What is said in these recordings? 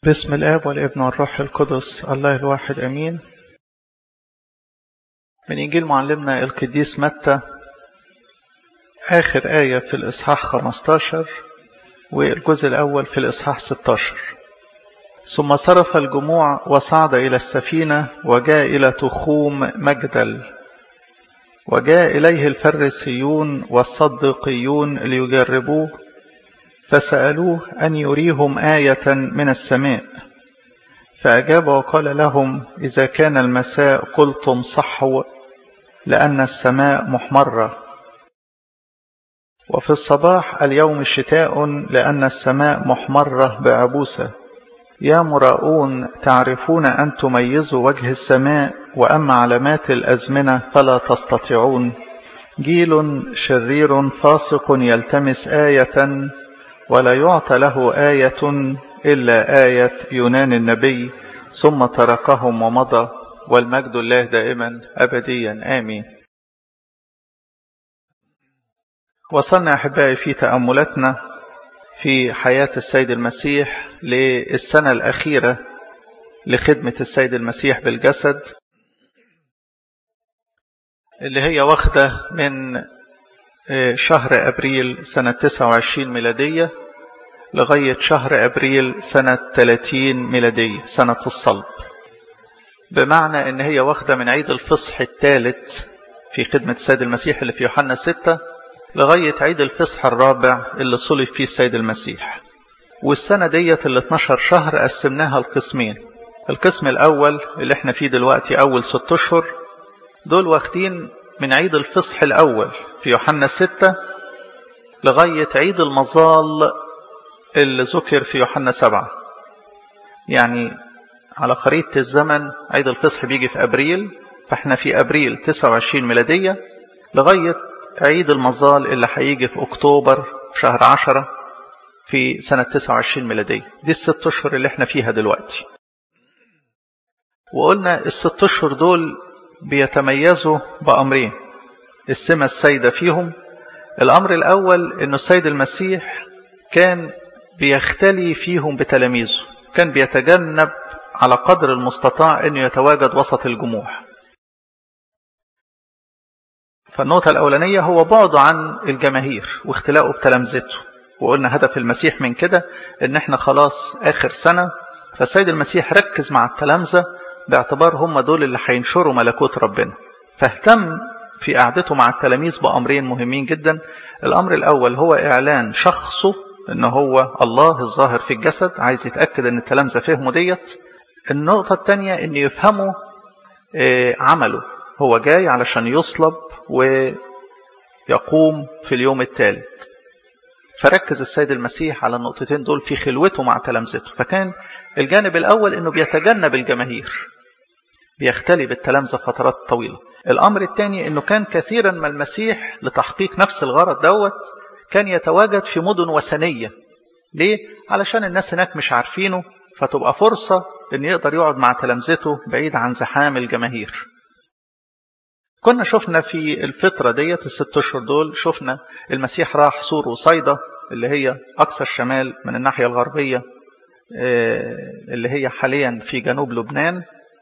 باسم الآب والابن والروح القدس الله الواحد أمين من إنجيل معلمنا القديس متى آخر آية في الإصحاح 15 والجزء الأول في الإصحاح 16 ثم صرف الجموع وصعد إلى السفينة وجاء إلى تخوم مجدل وجاء إليه الفريسيون والصدقيون ليجربوه فسألوه أن يريهم آية من السماء فأجاب وقال لهم إذا كان المساء قلتم صحوا لأن السماء محمرة وفي الصباح اليوم شتاء لأن السماء محمرة بعبوسة يا مراؤون تعرفون أن تميزوا وجه السماء وأما علامات الأزمنة فلا تستطيعون جيل شرير فاسق يلتمس آية ولا يعطى له آية إلا آية يونان النبي ثم تركهم ومضى والمجد الله دائما أبديا آمين وصلنا أحبائي في تأملاتنا في حياة السيد المسيح للسنة الأخيرة لخدمة السيد المسيح بالجسد اللي هي واخدة من شهر أبريل سنة 29 ميلادية لغاية شهر أبريل سنة 30 ميلادية سنة الصلب بمعنى أن هي واخدة من عيد الفصح الثالث في خدمة السيد المسيح اللي في يوحنا 6 لغاية عيد الفصح الرابع اللي صلب فيه السيد المسيح والسنة ديت ال 12 شهر قسمناها لقسمين القسم الأول اللي احنا فيه دلوقتي أول ست أشهر دول واخدين من عيد الفصح الأول في يوحنا 6 لغاية عيد المظال اللي ذكر في يوحنا 7 يعني على خريطة الزمن عيد الفصح بيجي في أبريل فاحنا في أبريل 29 ميلادية لغاية عيد المظال اللي هيجي في أكتوبر في شهر 10 في سنة 29 ميلادية دي الست أشهر اللي احنا فيها دلوقتي وقلنا الست أشهر دول بيتميزوا بأمرين السمة السيدة فيهم الأمر الأول أن السيد المسيح كان بيختلي فيهم بتلاميذه كان بيتجنب على قدر المستطاع أنه يتواجد وسط الجموع فالنقطة الأولانية هو بعده عن الجماهير واختلاقه بتلامذته وقلنا هدف المسيح من كده ان احنا خلاص آخر سنة فالسيد المسيح ركز مع التلامذة باعتبار هم دول اللي هينشروا ملكوت ربنا فاهتم في قعدته مع التلاميذ بأمرين مهمين جدا الأمر الأول هو إعلان شخصه إن هو الله الظاهر في الجسد عايز يتأكد إن التلامذة فهموا ديت النقطة الثانية إن يفهموا عمله هو جاي علشان يصلب ويقوم في اليوم الثالث فركز السيد المسيح على النقطتين دول في خلوته مع تلامذته فكان الجانب الأول إنه بيتجنب الجماهير بيختلي بالتلامذة فترات طويلة الأمر الثاني أنه كان كثيرا ما المسيح لتحقيق نفس الغرض دوت كان يتواجد في مدن وثنية ليه؟ علشان الناس هناك مش عارفينه فتبقى فرصة أن يقدر يقعد مع تلامذته بعيد عن زحام الجماهير كنا شفنا في الفترة ديت الست أشهر دول شفنا المسيح راح سور وصيدا اللي هي أقصى الشمال من الناحية الغربية اللي هي حاليا في جنوب لبنان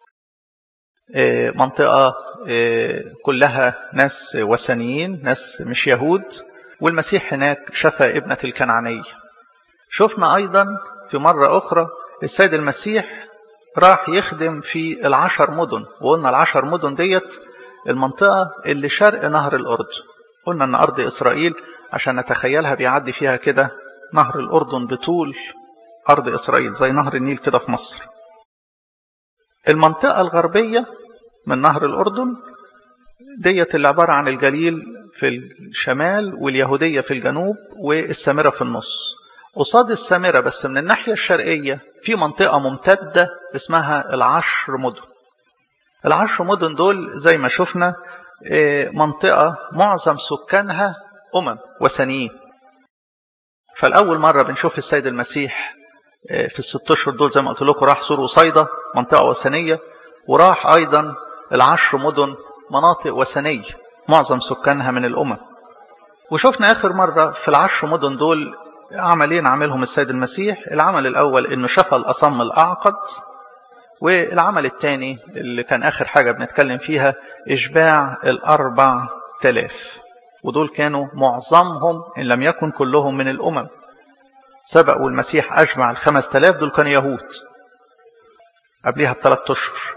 منطقة كلها ناس وثنيين ناس مش يهود والمسيح هناك شفى ابنة الكنعانية شفنا أيضا في مرة أخرى السيد المسيح راح يخدم في العشر مدن وقلنا العشر مدن ديت المنطقة اللي شرق نهر الأردن قلنا أن أرض إسرائيل عشان نتخيلها بيعدي فيها كده نهر الأردن بطول أرض إسرائيل زي نهر النيل كده في مصر المنطقة الغربية من نهر الأردن ديت اللي عبارة عن الجليل في الشمال واليهودية في الجنوب والسامرة في النص قصاد السامرة بس من الناحية الشرقية في منطقة ممتدة اسمها العشر مدن العشر مدن دول زي ما شفنا منطقة معظم سكانها أمم وثنيين فالأول مرة بنشوف السيد المسيح في الست أشهر دول زي ما قلت لكم راح سور وصيدا منطقة وثنية وراح أيضا العشر مدن مناطق وثنية معظم سكانها من الأمم وشفنا آخر مرة في العشر مدن دول عملين عملهم السيد المسيح العمل الأول أنه شفى الأصم الأعقد والعمل الثاني اللي كان آخر حاجة بنتكلم فيها إشباع الأربع تلاف ودول كانوا معظمهم إن لم يكن كلهم من الأمم سبقوا المسيح أجمع الخمس تلاف دول كانوا يهود قبلها بثلاث أشهر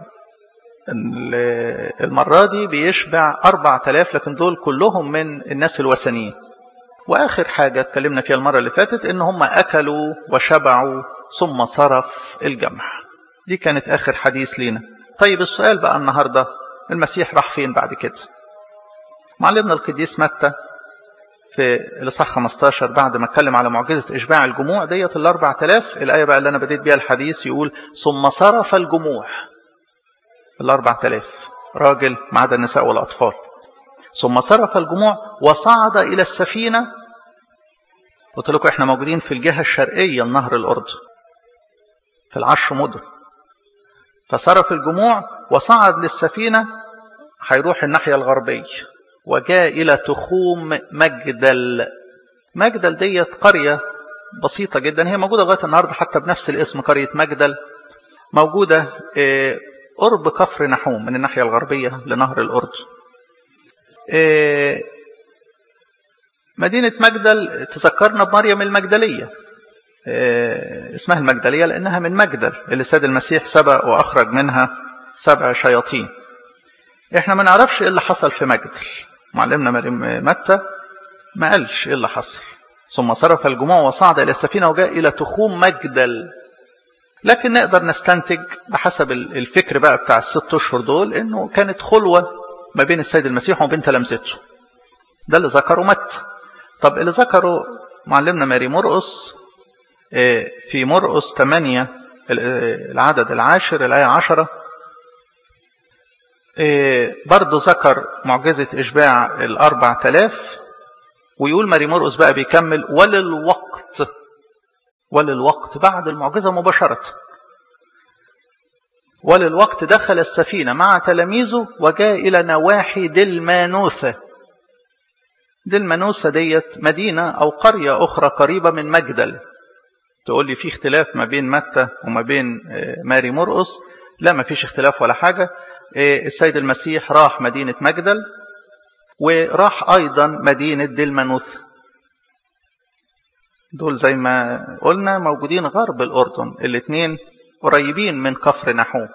المرة دي بيشبع أربع تلاف لكن دول كلهم من الناس الوثنيين وآخر حاجة اتكلمنا فيها المرة اللي فاتت إن هم أكلوا وشبعوا ثم صرف الجمع دي كانت آخر حديث لينا طيب السؤال بقى النهاردة المسيح راح فين بعد كده معلمنا القديس متى في الإصحاح 15 بعد ما اتكلم على معجزة إشباع الجموع ديت ال 4000 الآية بقى اللي أنا بديت بيها الحديث يقول ثم صرف الجموع ال 4000 راجل ما عدا النساء والأطفال ثم صرف الجموع وصعد إلى السفينة قلت لكم احنا موجودين في الجهة الشرقية لنهر الأردن في العشر مدن فصرف الجموع وصعد للسفينة هيروح الناحية الغربية وجاء إلى تخوم مجدل مجدل ديت قرية بسيطة جدا هي موجودة لغاية النهاردة حتى بنفس الاسم قرية مجدل موجودة قرب كفر نحوم من الناحية الغربية لنهر الأردن مدينة مجدل تذكرنا بمريم المجدلية اسمها المجدلية لأنها من مجدل اللي سيد المسيح سبق وأخرج منها سبع شياطين احنا ما نعرفش ايه اللي حصل في مجدل معلمنا متى ما قالش ايه اللي حصل ثم صرف الجموع وصعد الى السفينه وجاء الى تخوم مجدل لكن نقدر نستنتج بحسب الفكر بقى بتاع الست اشهر دول انه كانت خلوه ما بين السيد المسيح وما بين تلامذته ده اللي ذكره متى طب اللي ذكره معلمنا ماري مرقس في مرقس 8 العدد العاشر الآية 10 برضه ذكر معجزة إشباع الأربع تلاف ويقول ماري مرقس بقى بيكمل وللوقت وللوقت بعد المعجزة مباشرة وللوقت دخل السفينة مع تلاميذه وجاء إلى نواحي دلمانوثة دلمانوثة ديت مدينة أو قرية أخرى قريبة من مجدل تقول لي في اختلاف ما بين متى وما بين ماري مرقس لا ما فيش اختلاف ولا حاجة السيد المسيح راح مدينة مجدل وراح أيضا مدينة دلمانوث دول زي ما قلنا موجودين غرب الأردن الاثنين قريبين من كفر نحوم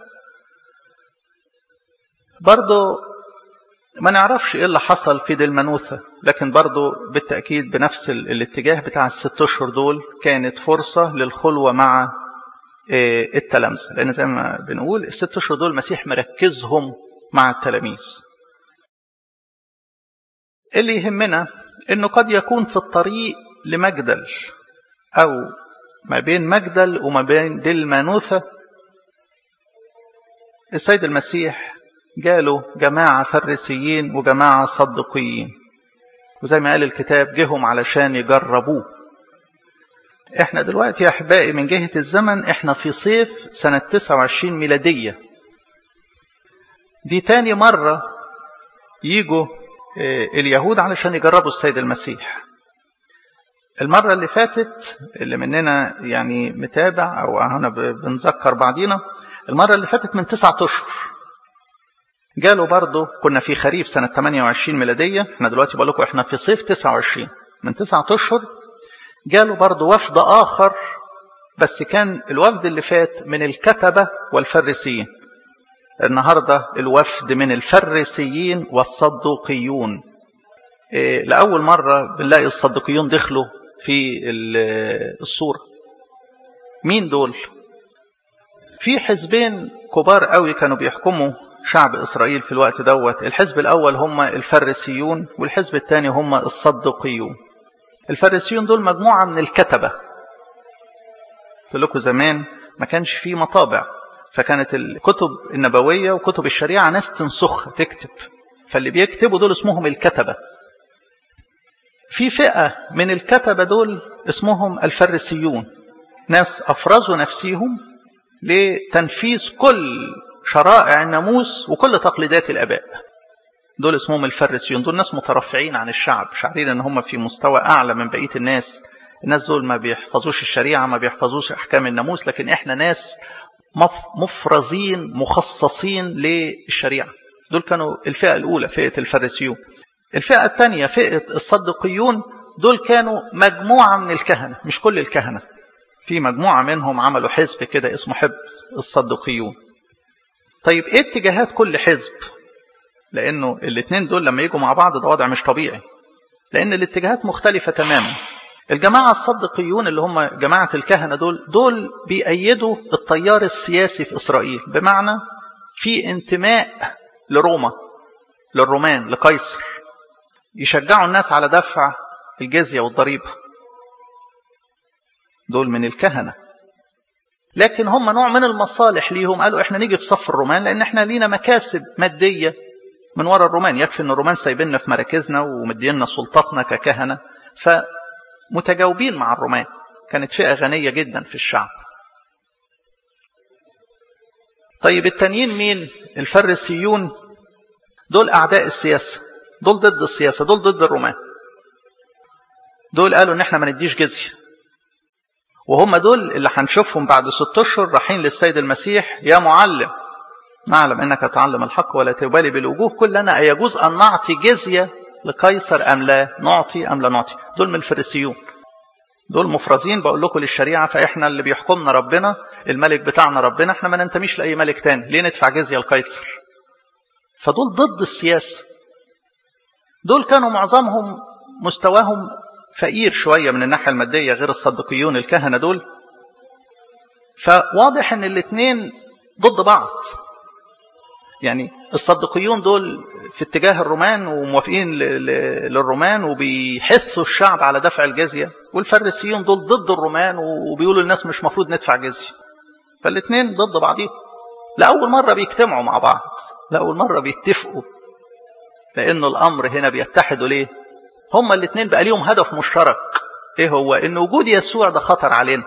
برضو ما نعرفش ايه اللي حصل في دلمانوثة لكن برضو بالتأكيد بنفس الاتجاه بتاع الست اشهر دول كانت فرصة للخلوة مع التلامذة لأن زي ما بنقول الست اشهر دول المسيح مركزهم مع التلاميذ اللي يهمنا انه قد يكون في الطريق لمجدل او ما بين مجدل وما بين دلمانوثة السيد المسيح جاله جماعة فريسيين وجماعة صدقيين وزي ما قال الكتاب جهم علشان يجربوه احنا دلوقتي يا احبائي من جهة الزمن احنا في صيف سنة 29 ميلادية دي تاني مرة يجوا اليهود علشان يجربوا السيد المسيح المرة اللي فاتت اللي مننا يعني متابع او هنا بنذكر بعضينا المرة اللي فاتت من تسعة اشهر جاله برضه كنا في خريف سنة 28 ميلادية احنا دلوقتي بقول لكم احنا في صيف 29 من تسعة اشهر جاله برضه وفد آخر بس كان الوفد اللي فات من الكتبة والفريسيين النهاردة الوفد من الفريسيين والصدوقيون إيه لأول مرة بنلاقي الصدوقيون دخلوا في الصورة مين دول في حزبين كبار قوي كانوا بيحكموا شعب إسرائيل في الوقت دوت الحزب الأول هم الفريسيون والحزب الثاني هم الصدقيون الفريسيون دول مجموعة من الكتبة قلت لكم زمان ما كانش فيه مطابع فكانت الكتب النبوية وكتب الشريعة ناس تنسخ تكتب فاللي بيكتبوا دول اسمهم الكتبة في فئة من الكتبة دول اسمهم الفريسيون ناس أفرزوا نفسيهم لتنفيذ كل شرائع الناموس وكل تقليدات الآباء دول اسمهم الفريسيون دول ناس مترفعين عن الشعب شعرين ان هم في مستوى اعلى من بقيه الناس الناس دول ما بيحفظوش الشريعة ما بيحفظوش أحكام الناموس لكن إحنا ناس مفرزين مخصصين للشريعة دول كانوا الفئة الأولى فئة الفريسيون الفئة الثانية فئة الصدقيون دول كانوا مجموعة من الكهنة مش كل الكهنة في مجموعة منهم عملوا حزب كده اسمه حزب الصدقيون طيب ايه اتجاهات كل حزب لانه الاثنين دول لما يجوا مع بعض ده وضع مش طبيعي لان الاتجاهات مختلفة تماما الجماعة الصدقيون اللي هم جماعة الكهنة دول دول بيأيدوا التيار السياسي في إسرائيل بمعنى في انتماء لروما للرومان لقيصر يشجعوا الناس على دفع الجزية والضريبة دول من الكهنة لكن هم نوع من المصالح ليهم قالوا احنا نيجي في صف الرومان لان احنا لينا مكاسب مادية من وراء الرومان يكفي ان الرومان سايبيننا في مراكزنا ومدينا سلطتنا ككهنة فمتجاوبين مع الرومان كانت فئة غنية جدا في الشعب طيب التانيين مين الفريسيون دول اعداء السياسة دول ضد السياسة دول ضد الرومان دول قالوا ان احنا ما نديش جزية وهم دول اللي هنشوفهم بعد ست اشهر رايحين للسيد المسيح يا معلم نعلم انك تعلم الحق ولا تبالي بالوجوه كلنا ايجوز ان نعطي جزيه لقيصر ام لا نعطي ام لا نعطي دول من الفريسيون دول مفرزين بقول لكم للشريعه فاحنا اللي بيحكمنا ربنا الملك بتاعنا ربنا احنا ما ننتميش لاي ملك تاني ليه ندفع جزيه لقيصر فدول ضد السياسه دول كانوا معظمهم مستواهم فقير شوية من الناحية المادية غير الصدقيون الكهنة دول فواضح ان الاثنين ضد بعض يعني الصدقيون دول في اتجاه الرومان وموافقين للرومان وبيحثوا الشعب على دفع الجزية والفريسيون دول ضد الرومان وبيقولوا الناس مش مفروض ندفع جزية فالاثنين ضد بعضهم لأول مرة بيجتمعوا مع بعض لأول مرة بيتفقوا لأن الأمر هنا بيتحدوا ليه هما الاثنين بقى ليهم هدف مشترك ايه هو ان وجود يسوع ده خطر علينا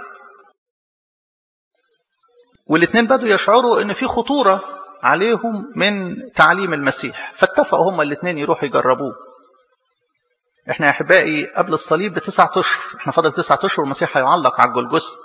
والاثنين بدوا يشعروا ان في خطورة عليهم من تعليم المسيح فاتفقوا هما الاثنين يروحوا يجربوه احنا يا احبائي قبل الصليب بتسعة اشهر احنا فاضل تسعة اشهر والمسيح هيعلق على الجلجثة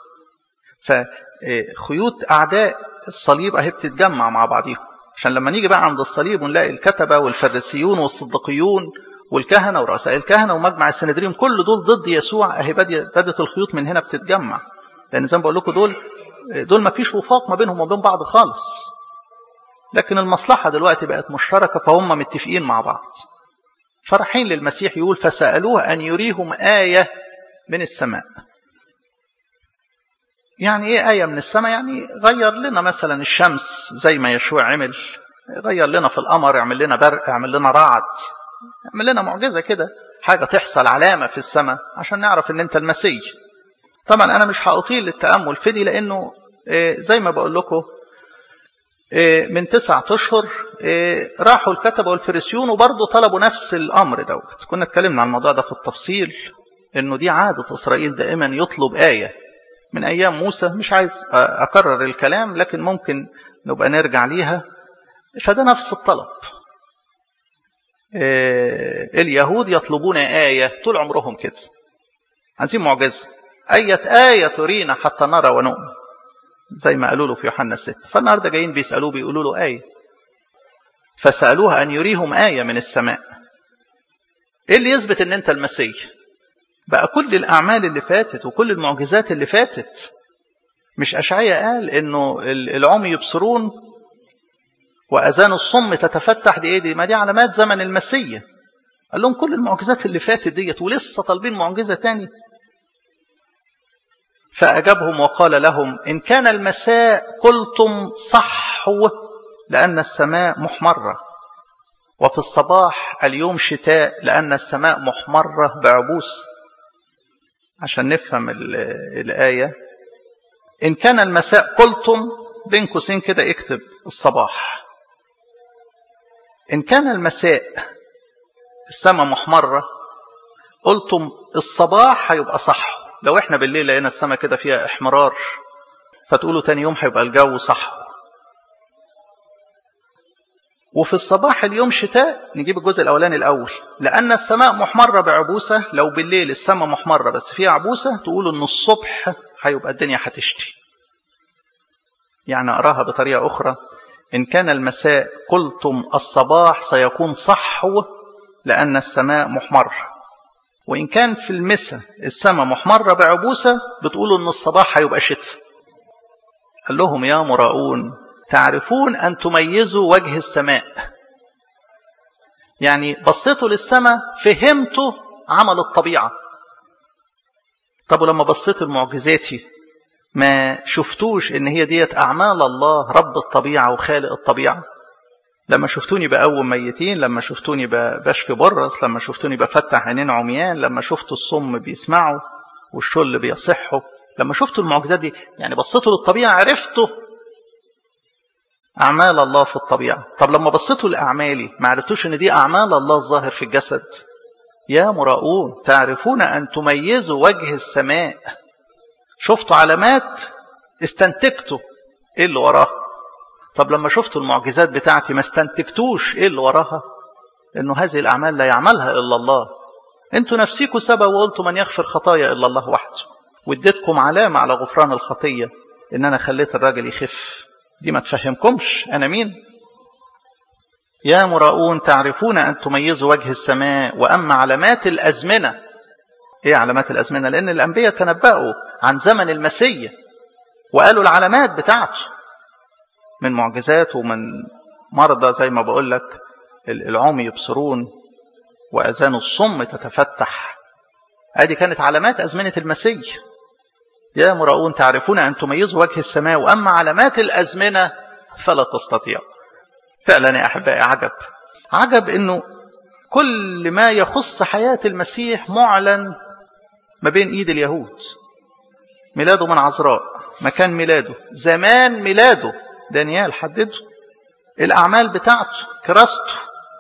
فخيوط اعداء الصليب اهي بتتجمع مع بعضيهم عشان لما نيجي بقى عند الصليب ونلاقي الكتبة والفريسيون والصدقيون والكهنة ورؤساء الكهنة ومجمع السندريم كل دول ضد يسوع اهي بدت الخيوط من هنا بتتجمع لان زي ما بقول لكم دول دول ما فيش وفاق ما بينهم وبين بعض خالص لكن المصلحة دلوقتي بقت مشتركة فهم متفقين مع بعض فرحين للمسيح يقول فسألوه أن يريهم آية من السماء يعني ايه آية من السماء يعني غير لنا مثلا الشمس زي ما يشوع عمل غير لنا في القمر يعمل لنا برق يعمل لنا رعد يعمل لنا معجزة كده حاجة تحصل علامة في السماء عشان نعرف ان انت المسيح طبعا انا مش هأطيل للتأمل في دي لانه زي ما بقول لكم من تسعة اشهر راحوا الكتبة والفريسيون وبرضه طلبوا نفس الامر دوت كنا اتكلمنا عن الموضوع ده في التفصيل انه دي عادة اسرائيل دائما يطلب آية من ايام موسى مش عايز اكرر الكلام لكن ممكن نبقى نرجع ليها فده نفس الطلب اليهود يطلبون آية طول عمرهم كده عايزين معجزة أية آية ترينا حتى نرى ونؤمن زي ما قالوا له في يوحنا 6 فالنهارده جايين بيسألوه بيقولوا له آية فسألوه أن يريهم آية من السماء إيه اللي يثبت إن أنت المسيح بقى كل الأعمال اللي فاتت وكل المعجزات اللي فاتت مش أشعية قال إنه العمي يبصرون وأذان الصم تتفتح دي إيه دي ما دي علامات زمن المسيح قال لهم كل المعجزات اللي فاتت ديت ولسه طالبين معجزة تاني فأجابهم وقال لهم إن كان المساء قلتم صحو لأن السماء محمرة وفي الصباح اليوم شتاء لأن السماء محمرة بعبوس عشان نفهم الآية إن كان المساء قلتم بين قوسين كده اكتب الصباح إن كان المساء السماء محمرة قلتم الصباح هيبقى صح لو احنا بالليل لقينا السماء كده فيها احمرار فتقولوا تاني يوم هيبقى الجو صح وفي الصباح اليوم شتاء نجيب الجزء الأولاني الأول لأن السماء محمرة بعبوسة لو بالليل السماء محمرة بس فيها عبوسة تقولوا إن الصبح هيبقى الدنيا هتشتي يعني أراها بطريقة أخرى إن كان المساء قلتم الصباح سيكون صحو لأن السماء محمرة وإن كان في المساء السماء محمرة بعبوسة بتقولوا إن الصباح هيبقى شتاء قال لهم يا مراؤون تعرفون أن تميزوا وجه السماء يعني بصيتوا للسماء فهمتوا عمل الطبيعة طب ولما بصيتوا لمعجزاتي ما شفتوش ان هي ديت اعمال الله رب الطبيعه وخالق الطبيعه لما شفتوني بقوم ميتين لما شفتوني بشفي برص لما شفتوني بفتح عينين عميان لما شفتوا الصم بيسمعوا والشل بيصحوا لما شفتوا المعجزات دي يعني بصيتوا للطبيعه عرفتوا اعمال الله في الطبيعه طب لما بصيتوا لاعمالي ما عرفتوش ان دي اعمال الله الظاهر في الجسد يا مراؤون تعرفون ان تميزوا وجه السماء شفتوا علامات استنتجتوا ايه اللي وراها طب لما شفتوا المعجزات بتاعتي ما استنتجتوش ايه اللي وراها انه هذه الاعمال لا يعملها الا الله انتوا نفسيكم سبب وقلتوا من يغفر خطايا الا الله وحده واديتكم علامه على غفران الخطيه ان انا خليت الراجل يخف دي ما تفهمكمش انا مين يا مراؤون تعرفون ان تميزوا وجه السماء واما علامات الازمنه ايه علامات الازمنه لان الانبياء تنبأوا عن زمن المسيا وقالوا العلامات بتاعته من معجزات ومن مرضى زي ما بقول لك العمي يبصرون واذان الصم تتفتح ادي كانت علامات ازمنه المسيا يا مراؤون تعرفون ان تميزوا وجه السماء واما علامات الازمنه فلا تستطيع فعلا يا احبائي عجب عجب انه كل ما يخص حياه المسيح معلن ما بين ايد اليهود ميلاده من عذراء مكان ميلاده زمان ميلاده دانيال حدده الأعمال بتاعته كراسته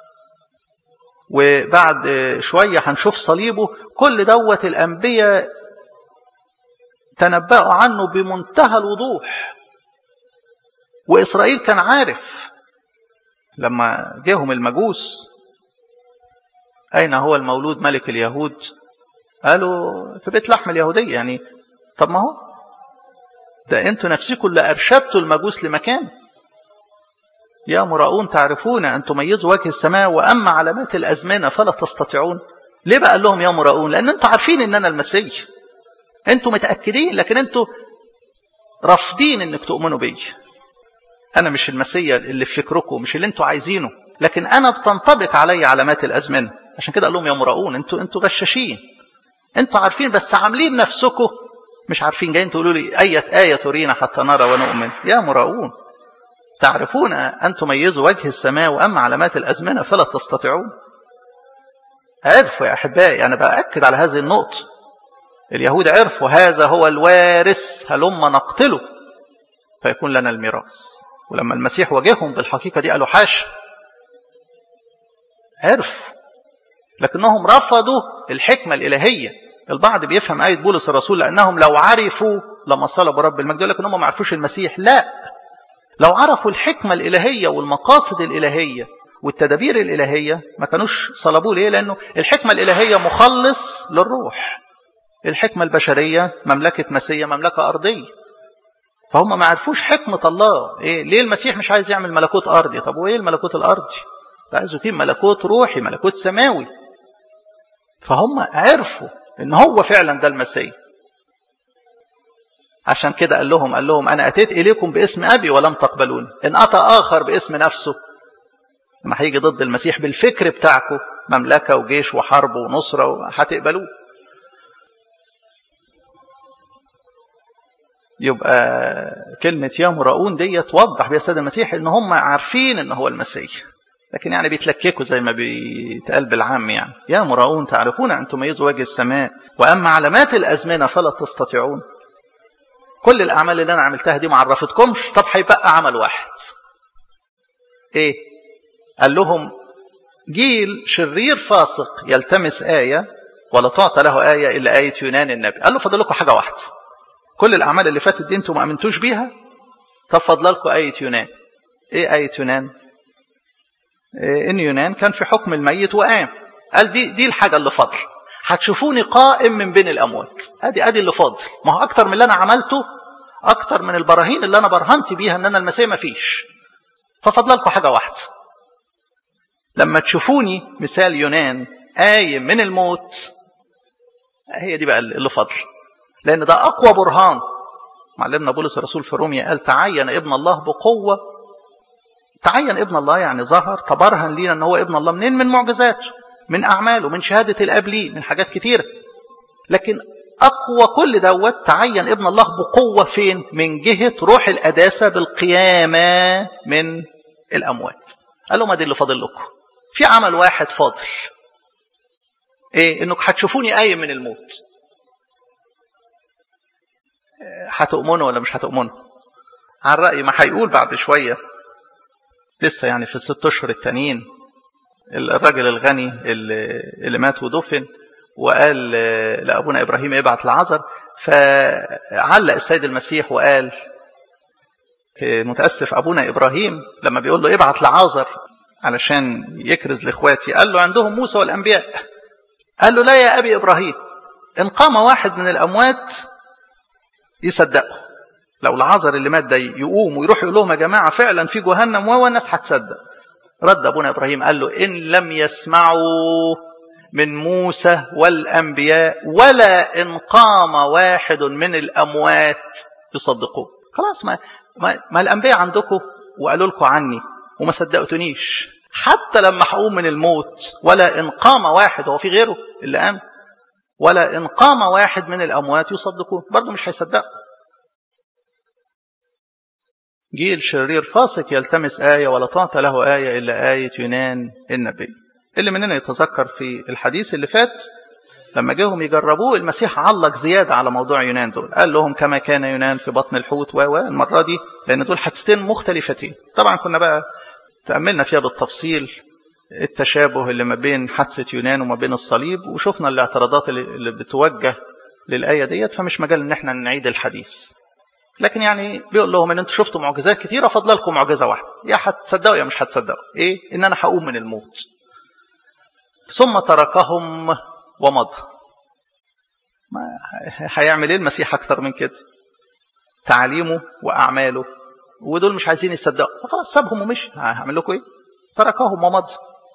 وبعد شوية هنشوف صليبه كل دوت الأنبياء تنبأوا عنه بمنتهى الوضوح وإسرائيل كان عارف لما جاهم المجوس أين هو المولود ملك اليهود قالوا في بيت لحم اليهودية يعني طب ما هو ده انتوا نفسكم اللي ارشدتوا المجوس لمكان يا مراؤون تعرفون ان تميزوا وجه السماء واما علامات الازمنه فلا تستطيعون ليه بقى قال لهم يا مراؤون لان انتوا عارفين ان انا المسيح انتوا متاكدين لكن انتوا رافضين انك تؤمنوا بي انا مش المسيح اللي في فكركم مش اللي انتوا عايزينه لكن انا بتنطبق علي علامات الازمنه عشان كده قال لهم يا مراؤون انتوا انتوا غشاشين انتوا عارفين بس عاملين نفسكم مش عارفين جايين تقولوا لي أية آية ترينا حتى نرى ونؤمن يا مراؤون تعرفون أن تميزوا وجه السماء وأما علامات الأزمنة فلا تستطيعون عرفوا يا أحبائي أنا بأكد على هذه النقطة اليهود عرفوا هذا هو الوارث هلم نقتله فيكون لنا الميراث ولما المسيح واجههم بالحقيقة دي قالوا حاشا عرفوا لكنهم رفضوا الحكمة الإلهية البعض بيفهم آية بولس الرسول لأنهم لو عرفوا لما صلبوا رب المجد لكن هم ما عرفوش المسيح لا لو عرفوا الحكمة الإلهية والمقاصد الإلهية والتدابير الإلهية ما كانوش صلبوه ليه لأنه الحكمة الإلهية مخلص للروح الحكمة البشرية مملكة مسيح مملكة أرضية فهم ما عرفوش حكمة الله إيه ليه المسيح مش عايز يعمل ملكوت أرضي طب وإيه الملكوت الأرضي ده عايز يقيم ملكوت روحي ملكوت سماوي فهم عرفوا ان هو فعلا ده المسيح عشان كده قال لهم قال لهم انا اتيت اليكم باسم ابي ولم تقبلوني ان اتى اخر باسم نفسه لما هيجي ضد المسيح بالفكر بتاعكم مملكه وجيش وحرب ونصره هتقبلوه يبقى كلمة يا مراؤون دي توضح بها السيد المسيح ان هم عارفين ان هو المسيح لكن يعني بيتلككوا زي ما بيتقال بالعام يعني يا مراؤون تعرفون أن تميزوا وجه السماء وأما علامات الأزمنة فلا تستطيعون كل الأعمال اللي أنا عملتها دي ما عرفتكمش طب هيبقى عمل واحد إيه قال لهم جيل شرير فاسق يلتمس آية ولا تعطى له آية إلا آية يونان النبي قال له فضل لكم حاجة واحدة كل الأعمال اللي فاتت دي أنتم ما أمنتوش بيها طب فضل لكم آية يونان إيه آية يونان ان يونان كان في حكم الميت وقام قال دي دي الحاجه اللي فاضل هتشوفوني قائم من بين الاموات ادي ادي اللي فاضل ما هو اكتر من اللي انا عملته اكتر من البراهين اللي انا برهنت بيها ان انا المسيح ما فيش ففضل لكم حاجه واحده لما تشوفوني مثال يونان قايم من الموت هي دي بقى اللي فاضل لان ده اقوى برهان معلمنا بولس الرسول في روميا قال تعين ابن الله بقوه تعين ابن الله يعني ظهر تبرهن لينا ان هو ابن الله منين من معجزاته من اعماله من شهاده الاب ليه من حاجات كتيره لكن اقوى كل دوت تعين ابن الله بقوه فين من جهه روح القداسه بالقيامه من الاموات قال لهم ادي اللي فاضل لكم في عمل واحد فاضل ايه انك هتشوفوني قايم من الموت هتؤمنوا ولا مش هتؤمنوا على الرأي ما هيقول بعد شوية لسه يعني في الست أشهر التانيين الراجل الغني اللي, اللي مات ودفن وقال لأبونا إبراهيم ابعت لعذر فعلق السيد المسيح وقال متأسف أبونا إبراهيم لما بيقول له ابعت لعازر علشان يكرز لإخواتي قال له عندهم موسى والأنبياء قال له لا يا أبي إبراهيم إن قام واحد من الأموات يصدقوا لو العذر اللي مات ده يقوم ويروح يقول لهم يا جماعة فعلا في جهنم والناس هتصدق رد أبونا إبراهيم قال له إن لم يسمعوا من موسى والأنبياء ولا إن قام واحد من الأموات يصدقون خلاص ما, ما, ما الأنبياء عندكم وقالوا لكم عني وما صدقتنيش حتى لما هقوم من الموت ولا إن قام واحد هو في غيره اللي قام ولا إن قام واحد من الأموات يصدقون برضه مش هيصدقوا جيل شرير فاسق يلتمس آية ولا تعطى له آية إلا آية يونان النبي اللي مننا يتذكر في الحديث اللي فات لما جاهم يجربوه المسيح علق زيادة على موضوع يونان دول قال لهم كما كان يونان في بطن الحوت و المرة دي لأن دول حادثتين مختلفتين طبعا كنا بقى تأملنا فيها بالتفصيل التشابه اللي ما بين حادثة يونان وما بين الصليب وشفنا الاعتراضات اللي بتوجه للآية ديت فمش مجال ان احنا نعيد الحديث لكن يعني بيقول لهم ان انتوا شفتوا معجزات كتيرة فضل لكم معجزة واحدة يا هتصدقوا يا مش هتصدقوا ايه ان انا هقوم من الموت ثم تركهم ومضى ما هيعمل ايه المسيح اكتر من كده تعاليمه واعماله ودول مش عايزين يصدقوا فخلاص سابهم ومشي هعمل لكم ايه تركهم ومضى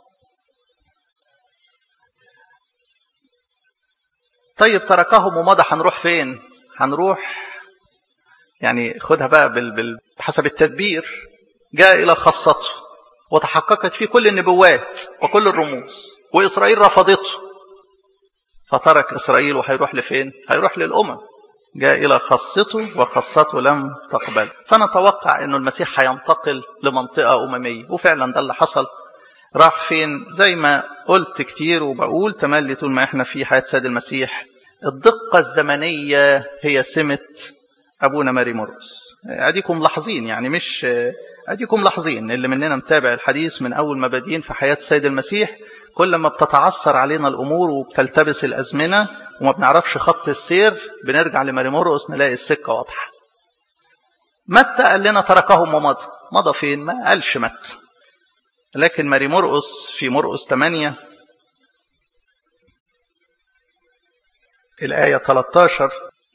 طيب تركهم ومضى هنروح فين هنروح يعني خدها بقى بال... بال... بحسب التدبير جاء إلى خاصته وتحققت فيه كل النبوات وكل الرموز وإسرائيل رفضته فترك إسرائيل وهيروح لفين هيروح للأمم جاء إلى خاصته وخاصته لم تقبل فنتوقع أنه المسيح هينتقل لمنطقة أممية وفعلا ده اللي حصل راح فين زي ما قلت كتير وبقول تملي طول ما احنا في حياة سيد المسيح الدقة الزمنية هي سمة أبونا ماري مرقس أديكم ملاحظين يعني مش أديكم ملاحظين اللي مننا متابع الحديث من أول ما بادئين في حياة السيد المسيح كل ما بتتعثر علينا الأمور وبتلتبس الأزمنة وما بنعرفش خط السير بنرجع لماري مرقس نلاقي السكة واضحة متى قال لنا تركهم ومضى مضى فين ما قالش متى لكن ماري مرقس في مرقس 8 الآية 13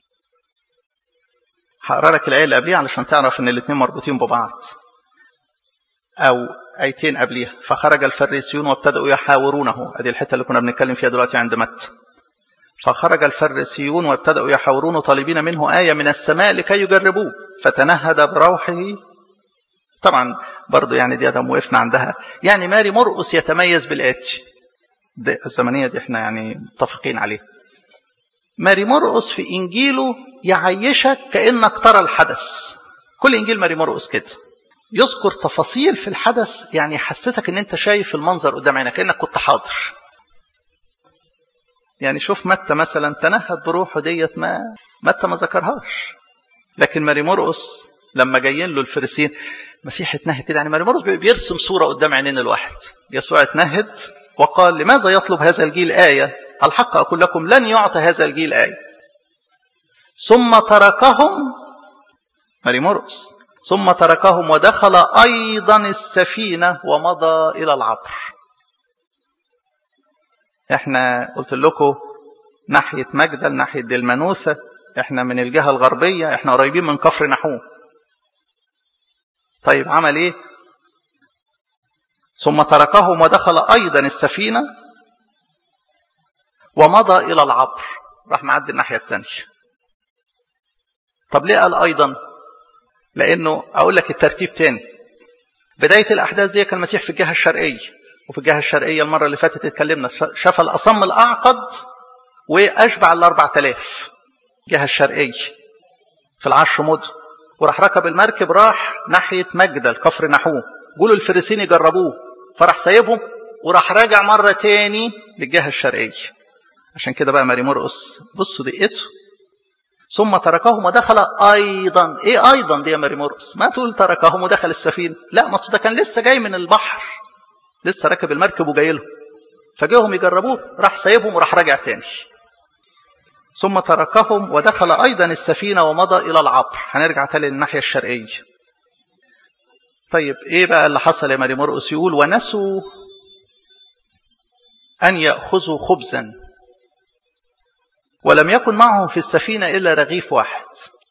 هقرا لك الآية اللي قبليها علشان تعرف إن الاثنين مربوطين ببعض أو آيتين قبليها فخرج الفريسيون وابتدأوا يحاورونه أدي الحتة اللي كنا بنتكلم فيها دلوقتي عند متى فخرج الفريسيون وابتدأوا يحاورون طالبين منه آية من السماء لكي يجربوه فتنهد بروحه طبعا برضو يعني دي ادم وقفنا عندها يعني ماري مرقس يتميز بالآتي دي الزمنية دي احنا يعني متفقين عليها ماري مرقس في إنجيله يعيشك كأنك ترى الحدث كل إنجيل ماري مرقس كده يذكر تفاصيل في الحدث يعني يحسسك ان انت شايف المنظر قدام عينك كأنك كنت حاضر يعني شوف متى مثلا تنهد بروحه ديت ما متى ما ذكرهاش لكن ماري مرقس لما جايين له الفريسين مسيح اتنهد كده يعني ماري مرقس بيرسم صورة قدام عينين الواحد يسوع اتنهد وقال لماذا يطلب هذا الجيل آية الحق أقول لكم لن يعطى هذا الجيل آية ثم تركهم ماري مرقس ثم تركهم ودخل أيضا السفينة ومضى إلى العبر احنا قلت لكم ناحية مجدل ناحية دلمنوثة احنا من الجهة الغربية احنا قريبين من كفر نحوم طيب عمل ايه ثم تركهم ودخل ايضا السفينة ومضى الى العبر راح معدي الناحية الثانية طب ليه قال ايضا لانه اقول لك الترتيب تاني بداية الاحداث دي كان المسيح في الجهة الشرقية وفي الجهة الشرقية المرة اللي فاتت اتكلمنا شاف الأصم الأعقد وأشبع الأربع تلاف الجهة الشرقية في العشر مدن وراح ركب المركب راح ناحية مجدل كفر نحوم قولوا الفريسين يجربوه فراح سايبهم وراح راجع مرة تاني للجهة الشرقية عشان كده بقى ماري مرقس بصوا دقته ثم تركهم ودخل أيضا إيه أيضا دي يا ماري مرقس ما تقول تركهم ودخل السفينة لا ما ده كان لسه جاي من البحر لسه راكب المركب وجاي لهم فجاهم يجربوه راح سايبهم وراح راجع تاني ثم تركهم ودخل أيضا السفينة ومضى إلى العبر هنرجع تاني للناحية الشرقية طيب إيه بقى اللي حصل يا ماري مرقس يقول ونسوا أن يأخذوا خبزا ولم يكن معهم في السفينة إلا رغيف واحد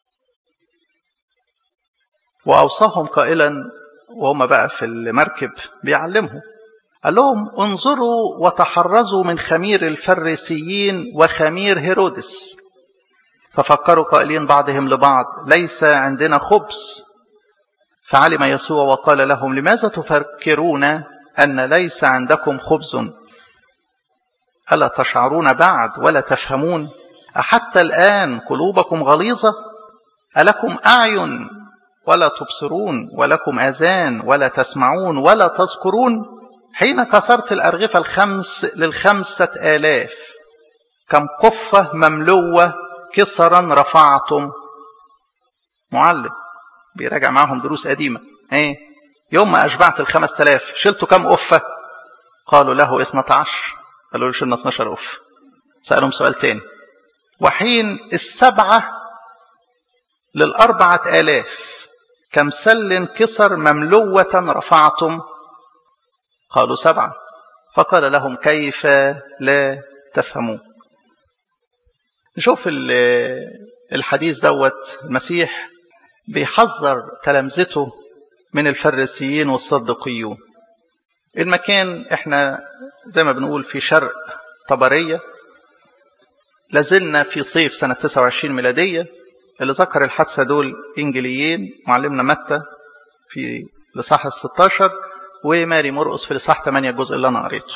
وأوصاهم قائلا وهم بقى في المركب بيعلمهم قال لهم انظروا وتحرزوا من خمير الفريسيين وخمير هيرودس ففكروا قائلين بعضهم لبعض ليس عندنا خبز فعلم يسوع وقال لهم لماذا تفكرون أن ليس عندكم خبز ألا تشعرون بعد ولا تفهمون أحتى الآن قلوبكم غليظة ألكم أعين ولا تبصرون ولكم أذان ولا تسمعون ولا تذكرون حين كسرت الأرغفة الخمس للخمسة آلاف كم قفة مملوة كسرا رفعتم معلم بيراجع معهم دروس قديمة ايه يوم ما أشبعت الخمس تلاف شلتوا كم قفة قالوا له اثنة عشر قالوا له شلنا 12 قفة سألهم سؤال تاني وحين السبعة للأربعة آلاف كم سل كسر مملوة رفعتم قالوا سبعة فقال لهم كيف لا تفهمون نشوف الحديث دوت المسيح بيحذر تلامذته من الفريسيين والصدقيون المكان احنا زي ما بنقول في شرق طبرية لازلنا في صيف سنة 29 ميلادية اللي ذكر الحادثة دول إنجليين معلمنا متى في لصح ال 16 وماري مرقس في لصح 8 الجزء اللي أنا قريته.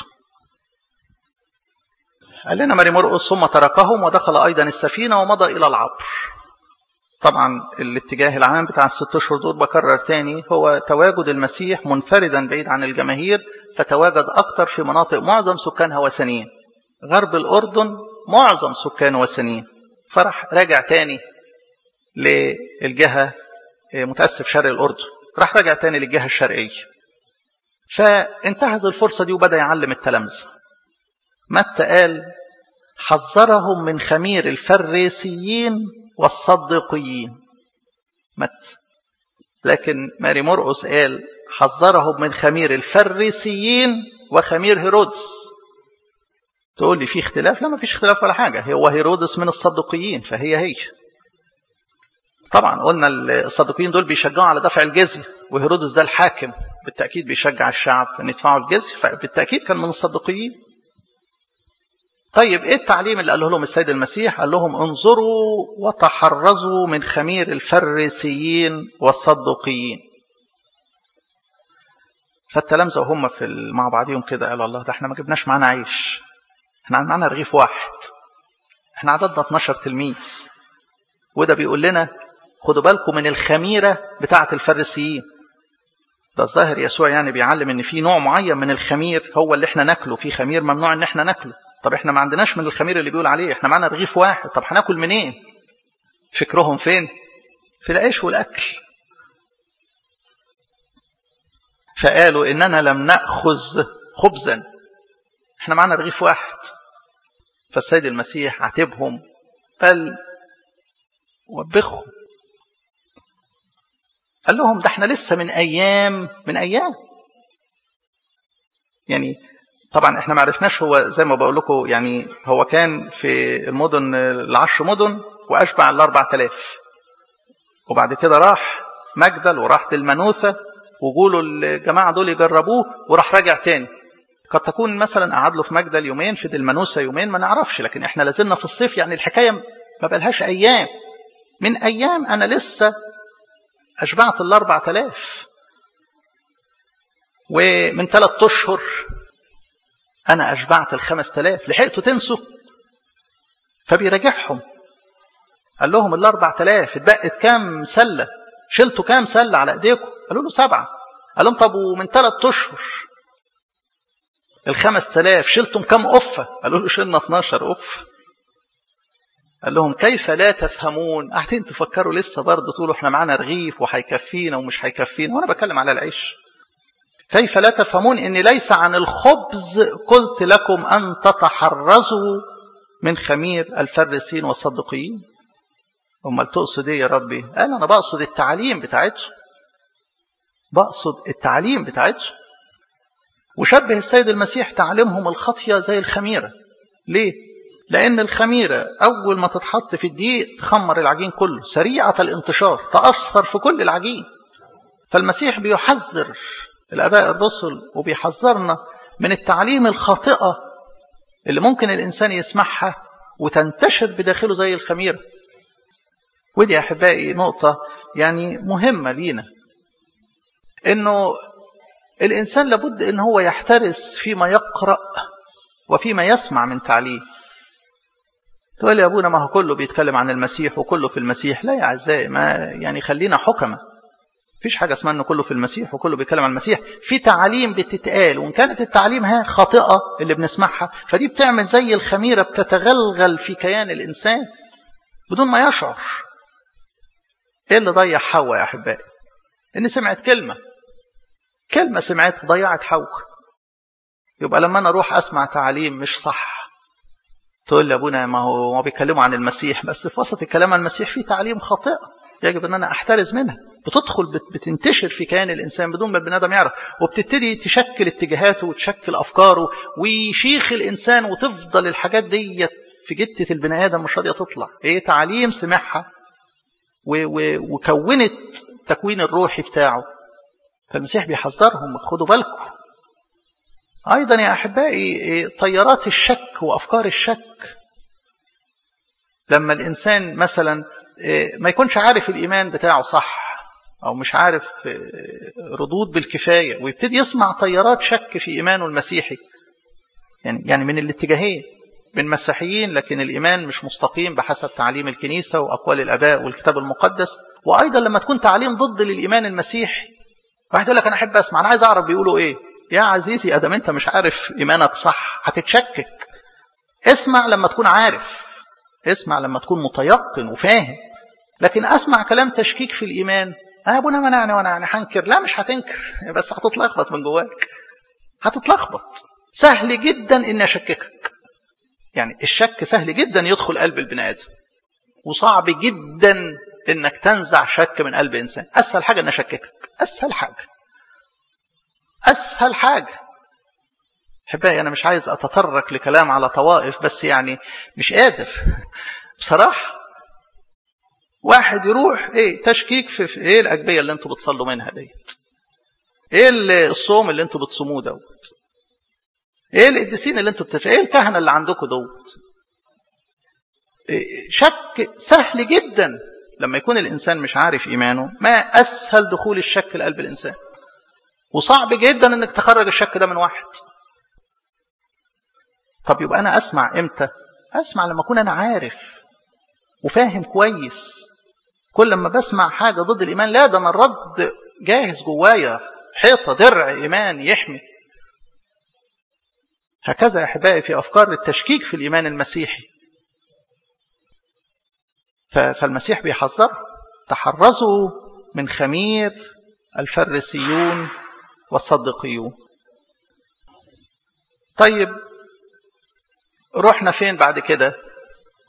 قال لنا ماري مرقس ثم تركهم ودخل أيضا السفينة ومضى إلى العبر. طبعا الاتجاه العام بتاع الست اشهر دول بكرر تاني هو تواجد المسيح منفردا بعيد عن الجماهير فتواجد اكتر في مناطق معظم سكانها وثنيين غرب الاردن معظم سكان وثنيين فراح راجع تاني للجهه متاسف شرق الاردن راح راجع تاني للجهه الشرقيه فانتهز الفرصه دي وبدا يعلم التلامذه متى قال حذرهم من خمير الفريسيين والصديقيين مت لكن ماري مرقس قال حذرهم من خمير الفريسيين وخمير هيرودس تقول لي في اختلاف لا ما فيش اختلاف ولا حاجة هو هيرودس من الصدقيين فهي هي طبعا قلنا الصدقيين دول بيشجعوا على دفع الجزية وهيرودس ده الحاكم بالتأكيد بيشجع الشعب ان يدفعوا الجزية فبالتأكيد كان من الصدقيين طيب ايه التعليم اللي قاله لهم السيد المسيح قال لهم انظروا وتحرزوا من خمير الفريسيين والصدقيين فالتلامذه وهم في مع بعضهم كده قالوا الله ده احنا ما جبناش معانا عيش احنا معانا رغيف واحد احنا عددنا 12 تلميذ وده بيقول لنا خدوا بالكم من الخميره بتاعه الفريسيين ده الظاهر يسوع يعني بيعلم ان في نوع معين من الخمير هو اللي احنا ناكله في خمير ممنوع ان احنا ناكله طب احنا ما عندناش من الخمير اللي بيقول عليه احنا معانا رغيف واحد طب هناكل منين فكرهم فين في العيش والاكل فقالوا اننا لم ناخذ خبزا احنا معانا رغيف واحد فالسيد المسيح عاتبهم قال وبخهم قال لهم ده احنا لسه من ايام من ايام يعني طبعا احنا ما عرفناش هو زي ما بقول لكم يعني هو كان في المدن العشر مدن واشبع ال 4000 وبعد كده راح مجدل وراح المنوثه وجوله الجماعه دول يجربوه وراح راجع تاني قد تكون مثلا قعد له في مجدل يومين في المنوسه يومين ما نعرفش لكن احنا لازلنا في الصيف يعني الحكايه ما بقالهاش ايام من ايام انا لسه اشبعت ال 4000 ومن ثلاث اشهر انا اشبعت ال 5000 لحقتوا تنسوا فبيراجعهم قال لهم ال 4000 اتبقت كام سله شلتوا كام سله على ايديكم قالوا له سبعه قال لهم طب ومن ثلاث اشهر ال 5000 شلتم كام قفه قالوا له شلنا 12 قفه قال لهم كيف لا تفهمون قاعدين تفكروا لسه برضه تقولوا احنا معانا رغيف وهيكفينا ومش هيكفينا وانا بتكلم على العيش كيف لا تفهمون اني ليس عن الخبز قلت لكم ان تتحرزوا من خمير الفرسين والصدقيين امال تقصد ايه يا ربي قال انا بقصد التعليم بتاعتهم بقصد التعليم بتاعتهم وشبه السيد المسيح تعليمهم الخطيه زي الخميره ليه لأن الخميرة أول ما تتحط في الدقيق تخمر العجين كله سريعة الانتشار تأثر في كل العجين فالمسيح بيحذر الآباء الرسل وبيحذرنا من التعليم الخاطئة اللي ممكن الإنسان يسمعها وتنتشر بداخله زي الخميرة ودي أحبائي نقطة يعني مهمة لينا إنه الإنسان لابد إن هو يحترس فيما يقرأ وفيما يسمع من تعليم تقول يا ابونا ما هو كله بيتكلم عن المسيح وكله في المسيح لا يا اعزائي ما يعني خلينا حكمه مفيش حاجه اسمها انه كله في المسيح وكله بيتكلم عن المسيح في تعاليم بتتقال وان كانت التعليم ها خاطئه اللي بنسمعها فدي بتعمل زي الخميره بتتغلغل في كيان الانسان بدون ما يشعر ايه اللي ضيع حواء يا احبائي ان سمعت كلمه كلمه سمعتها ضيعت حواء يبقى لما انا اروح اسمع تعليم مش صح تقول لي ابونا ما هو ما بيتكلموا عن المسيح بس في وسط الكلام عن المسيح في تعليم خاطئه يجب ان انا احترز منها بتدخل بتنتشر في كيان الانسان بدون ما البني ادم يعرف وبتبتدي تشكل اتجاهاته وتشكل افكاره ويشيخ الانسان وتفضل الحاجات دي في جده البني ادم مش راضيه تطلع ايه تعليم سمعها وكونت تكوين الروحي بتاعه فالمسيح بيحذرهم خدوا بالكم أيضا يا أحبائي طيارات الشك وأفكار الشك لما الإنسان مثلا ما يكونش عارف الإيمان بتاعه صح أو مش عارف ردود بالكفاية ويبتدي يسمع طيارات شك في إيمانه المسيحي يعني يعني من الاتجاهين من مسيحيين لكن الإيمان مش مستقيم بحسب تعليم الكنيسة وأقوال الآباء والكتاب المقدس وأيضا لما تكون تعليم ضد للإيمان المسيحي واحد يقول لك أنا أحب أسمع أنا عايز أعرف بيقولوا إيه يا عزيزي ادم انت مش عارف ايمانك صح هتتشكك اسمع لما تكون عارف اسمع لما تكون متيقن وفاهم لكن اسمع كلام تشكيك في الايمان اه ابونا منعني وانا يعني هنكر لا مش هتنكر بس هتتلخبط من جواك هتتلخبط سهل جدا ان اشككك يعني الشك سهل جدا يدخل قلب البني ادم وصعب جدا انك تنزع شك من قلب انسان اسهل حاجه ان اشككك اسهل حاجه أسهل حاجة أحبائي أنا مش عايز أتطرق لكلام على طوائف بس يعني مش قادر بصراحة واحد يروح إيه تشكيك في, في إيه الأجبية اللي أنتوا بتصلوا منها ديت إيه الصوم اللي أنتوا بتصوموه دوت إيه القديسين اللي أنتوا بتش إيه الكهنة اللي عندكم دوت إيه شك سهل جدا لما يكون الإنسان مش عارف إيمانه ما أسهل دخول الشك لقلب الإنسان وصعب جدا انك تخرج الشك ده من واحد طب يبقى انا اسمع امتى اسمع لما اكون انا عارف وفاهم كويس كل ما بسمع حاجه ضد الايمان لا ده انا الرد جاهز جوايا حيطه درع ايمان يحمي هكذا يا احبائي في افكار التشكيك في الايمان المسيحي فالمسيح بيحذر تحرزوا من خمير الفريسيون والصدقيون طيب رحنا فين بعد كده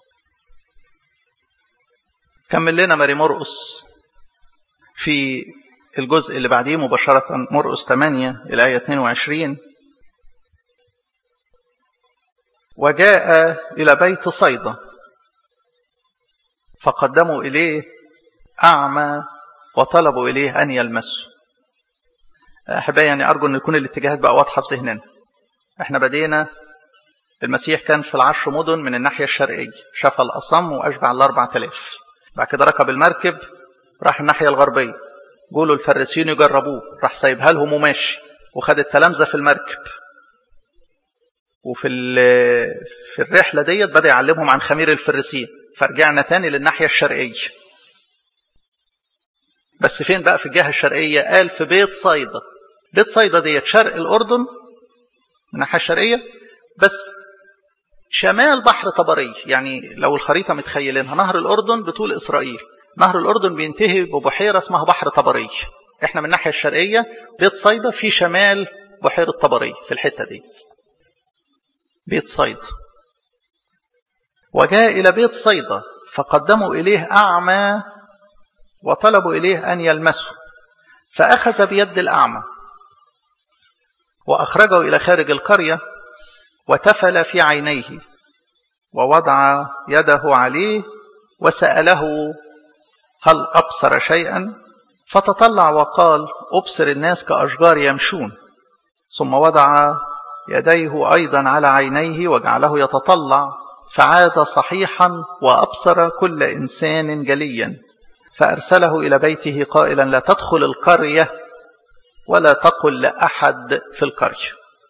كمل لنا ماري مرقس في الجزء اللي بعديه مباشرة مرقس 8 الآية 22 وجاء إلى بيت صيدا فقدموا إليه أعمى وطلبوا إليه أن يلمسه أحبائي يعني أرجو أن يكون الاتجاهات بقى واضحة في ذهننا احنا بدينا المسيح كان في العشر مدن من الناحية الشرقية شفى الأصم وأشبع الأربع تلاف بعد كده ركب المركب راح الناحية الغربية قولوا الفريسيين يجربوه راح سايبها لهم وماشي وخد التلامذة في المركب وفي في الرحلة ديت بدأ يعلمهم عن خمير الفريسيين فرجعنا تاني للناحية الشرقية بس فين بقى في الجهة الشرقية قال في بيت صيدا بيت صيدا ديت شرق الأردن من الناحية الشرقية بس شمال بحر طبري يعني لو الخريطة متخيلينها نهر الأردن بطول إسرائيل نهر الأردن بينتهي ببحيرة اسمها بحر طبري احنا من الناحية الشرقية بيت صيدا في شمال بحيرة طبري في الحتة دي بيت صيدا وجاء إلى بيت صيدا فقدموا إليه أعمى وطلبوا إليه أن يلمسه فأخذ بيد الأعمى وأخرجه إلى خارج القرية وتفل في عينيه ووضع يده عليه وسأله هل أبصر شيئا فتطلع وقال أبصر الناس كأشجار يمشون ثم وضع يديه أيضا على عينيه وجعله يتطلع فعاد صحيحا وأبصر كل إنسان جليا فأرسله إلى بيته قائلا لا تدخل القرية ولا تقل لأحد في القرية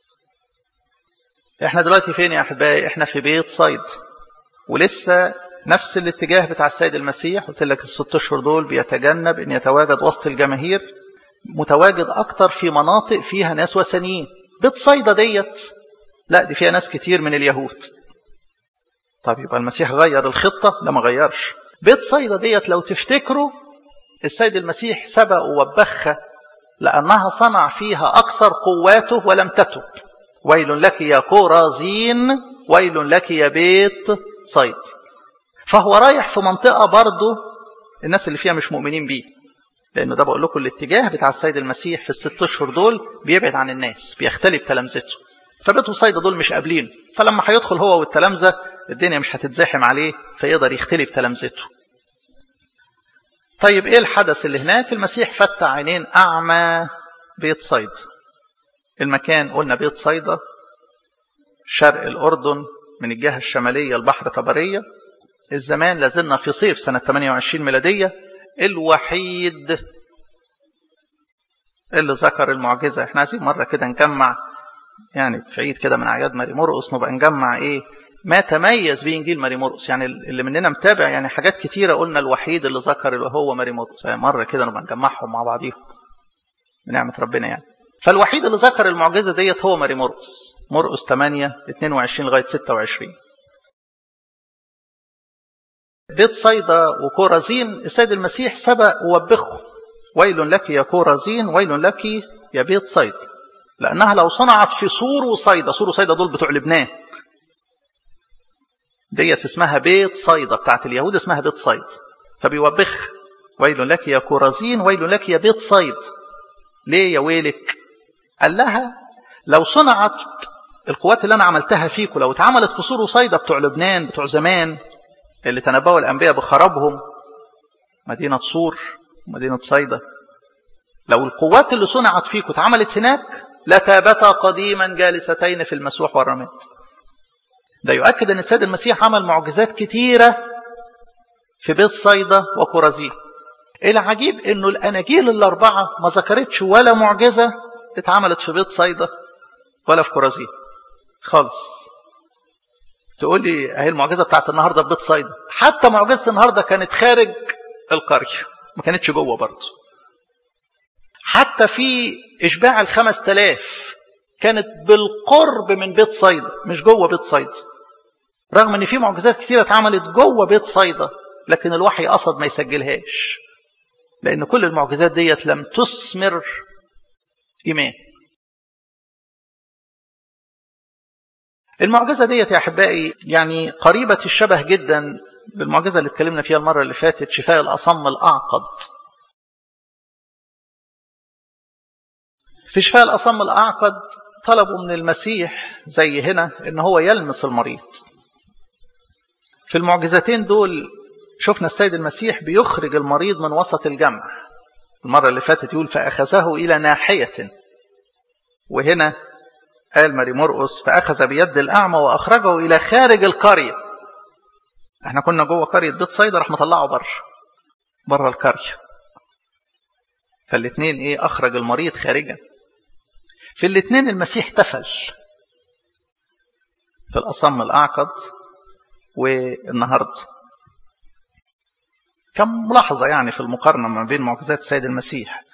احنا دلوقتي فين يا أحبائي احنا في بيت صيد ولسه نفس الاتجاه بتاع السيد المسيح قلت لك الست اشهر دول بيتجنب ان يتواجد وسط الجماهير متواجد اكتر في مناطق فيها ناس وثنيين بيت صيدا ديت لا دي فيها ناس كتير من اليهود طب يبقى المسيح غير الخطة لا ما غيرش بيت صيدا ديت لو تفتكروا السيد المسيح سبق ووبخها لأنها صنع فيها أكثر قواته ولم تتب ويل لك يا كورازين ويل لك يا بيت صيد فهو رايح في منطقة برضه الناس اللي فيها مش مؤمنين بيه لأنه ده بقول لكم الاتجاه بتاع السيد المسيح في الست أشهر دول بيبعد عن الناس بيختلي بتلامذته فبيت صيدا دول مش قابلينه فلما هيدخل هو والتلامذة الدنيا مش هتتزاحم عليه فيقدر يختلي بتلامذته طيب ايه الحدث اللي هناك المسيح فتح عينين أعمى بيت صيد المكان قلنا بيت صيدا شرق الأردن من الجهة الشمالية البحر طبرية الزمان لازلنا في صيف سنة 28 ميلادية الوحيد اللي ذكر المعجزة احنا عايزين مرة كده نجمع يعني في عيد كده من أعياد ماري مرقس نبقى نجمع ايه ما تميز به انجيل ماري مرقس يعني اللي مننا متابع يعني حاجات كتيرة قلنا الوحيد اللي ذكر اللي هو ماري مرقس يعني مرة كده نبقى نجمعهم مع بعضيهم بنعمة ربنا يعني فالوحيد اللي ذكر المعجزة ديت هو ماري مرقس مرقس 8 22 لغاية 26 بيت صيدا وكورازين السيد المسيح سبق ووبخه ويل لك يا كورازين ويل لك يا بيت صيد لأنها لو صنعت في سور وصيدا سور وصيدا دول بتوع لبنان ديت اسمها بيت صيدا بتاعت اليهود اسمها بيت صيد فبيوبخ ويل لك يا كورازين ويل لك يا بيت صيد ليه يا ويلك قال لها لو صنعت القوات اللي انا عملتها فيكم لو اتعملت في سور وصيدا بتوع لبنان بتوع زمان اللي تنبأوا الأنبياء بخرابهم مدينة صور مدينة صيدا لو القوات اللي صنعت فيكم اتعملت هناك لتابتا قديما جالستين في المسوح والرماد ده يؤكد أن السيد المسيح عمل معجزات كتيرة في بيت صيدا وكرازين العجيب أنه الأناجيل الأربعة ما ذكرتش ولا معجزة اتعملت في بيت صيدا ولا في كرازين خالص تقول لي اهي المعجزه بتاعت النهارده في بيت صيدا حتى معجزه النهارده كانت خارج القريه ما كانتش جوه برضه حتى في اشباع الخمس تلاف كانت بالقرب من بيت صيدا مش جوه بيت صيدا رغم ان في معجزات كثيره اتعملت جوه بيت صيدا لكن الوحي قصد ما يسجلهاش لان كل المعجزات ديت لم تثمر ايمان المعجزة ديت يا أحبائي يعني قريبة الشبه جدا بالمعجزة اللي اتكلمنا فيها المرة اللي فاتت شفاء الأصم الأعقد في شفاء الأصم الأعقد طلبوا من المسيح زي هنا ان هو يلمس المريض في المعجزتين دول شفنا السيد المسيح بيخرج المريض من وسط الجمع المرة اللي فاتت يقول فأخذه إلى ناحية وهنا قال ماري مرقس فأخذ بيد الأعمى وأخرجه إلى خارج القرية احنا كنا جوه قرية بيت صيدا راح مطلعه بره بره القرية فالاثنين ايه أخرج المريض خارجا في الاثنين المسيح تفل في الأصم الأعقد والنهاردة كم ملاحظة يعني في المقارنة ما بين معجزات السيد المسيح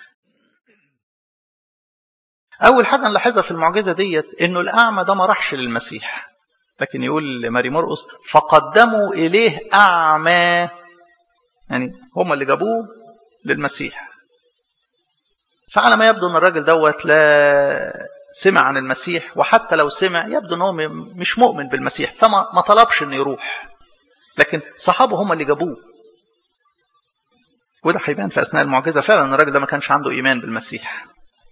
أول حاجة نلاحظها في المعجزة ديت إنه الأعمى ده ما راحش للمسيح لكن يقول لماري مرقس فقدموا إليه أعمى يعني هم اللي جابوه للمسيح فعلى ما يبدو ان الراجل دوت لا سمع عن المسيح وحتى لو سمع يبدو ان هو مش مؤمن بالمسيح فما ما طلبش انه يروح لكن صحابه هم اللي جابوه وده هيبان في اثناء المعجزه فعلا ان الراجل ده ما كانش عنده ايمان بالمسيح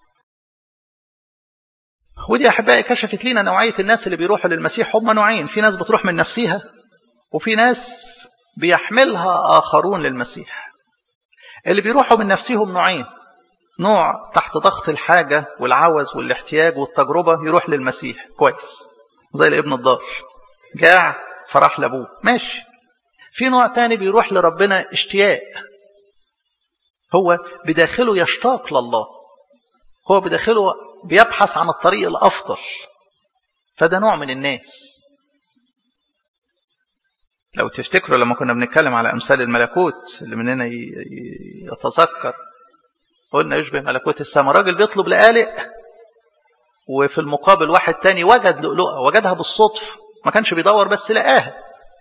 ودي احبائي كشفت لنا نوعيه الناس اللي بيروحوا للمسيح هم نوعين في ناس بتروح من نفسها وفي ناس بيحملها اخرون للمسيح اللي بيروحوا من نفسهم نوعين نوع تحت ضغط الحاجة والعوز والاحتياج والتجربة يروح للمسيح كويس زي الابن الضال جاع فراح لابوه ماشي في نوع تاني بيروح لربنا اشتياق هو بداخله يشتاق لله هو بداخله بيبحث عن الطريق الأفضل فده نوع من الناس لو تفتكروا لما كنا بنتكلم على أمثال الملكوت اللي مننا يتذكر قلنا يشبه ملكوت السماء راجل بيطلب لقالق وفي المقابل واحد تاني وجد لؤلؤة وجدها بالصدف ما كانش بيدور بس لقاها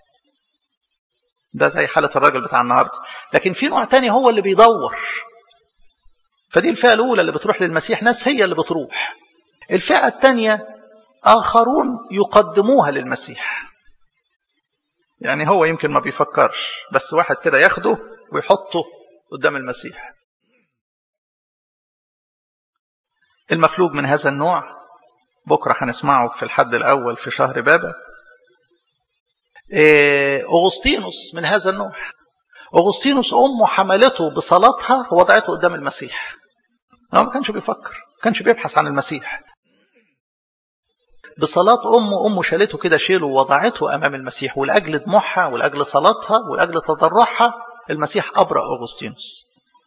ده زي حالة الراجل بتاع النهاردة لكن في نوع تاني هو اللي بيدور فدي الفئة الأولى اللي بتروح للمسيح ناس هي اللي بتروح الفئة الثانية آخرون يقدموها للمسيح يعني هو يمكن ما بيفكرش بس واحد كده ياخده ويحطه قدام المسيح المفلوج من هذا النوع بكرة هنسمعه في الحد الأول في شهر بابا أغسطينوس من هذا النوع أغسطينوس أمه حملته بصلاتها ووضعته قدام المسيح هو ما كانش بيفكر ما كانش بيبحث عن المسيح بصلاة أمه أمه شالته كده شيله ووضعته أمام المسيح ولأجل دموعها ولأجل صلاتها ولأجل تضرعها المسيح أبرأ أغسطينوس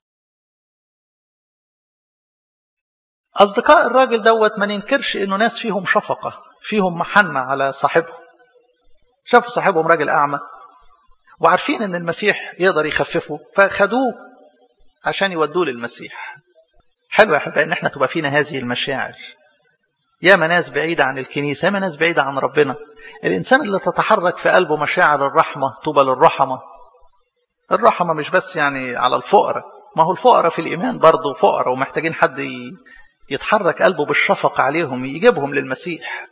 أصدقاء الراجل دوت ما ننكرش إنه ناس فيهم شفقة فيهم محنة على صاحبهم شافوا صاحبهم راجل أعمى وعارفين إن المسيح يقدر يخففه فخدوه عشان يودوه للمسيح حلو يا أحبائي إن احنا تبقى فينا هذه المشاعر يا ناس بعيدة عن الكنيسة يا ناس بعيدة عن ربنا الإنسان اللي تتحرك في قلبه مشاعر الرحمة طوبى للرحمة الرحمة مش بس يعني على الفقراء ما هو الفقراء في الإيمان برضه فقراء ومحتاجين حد يتحرك قلبه بالشفقة عليهم يجيبهم للمسيح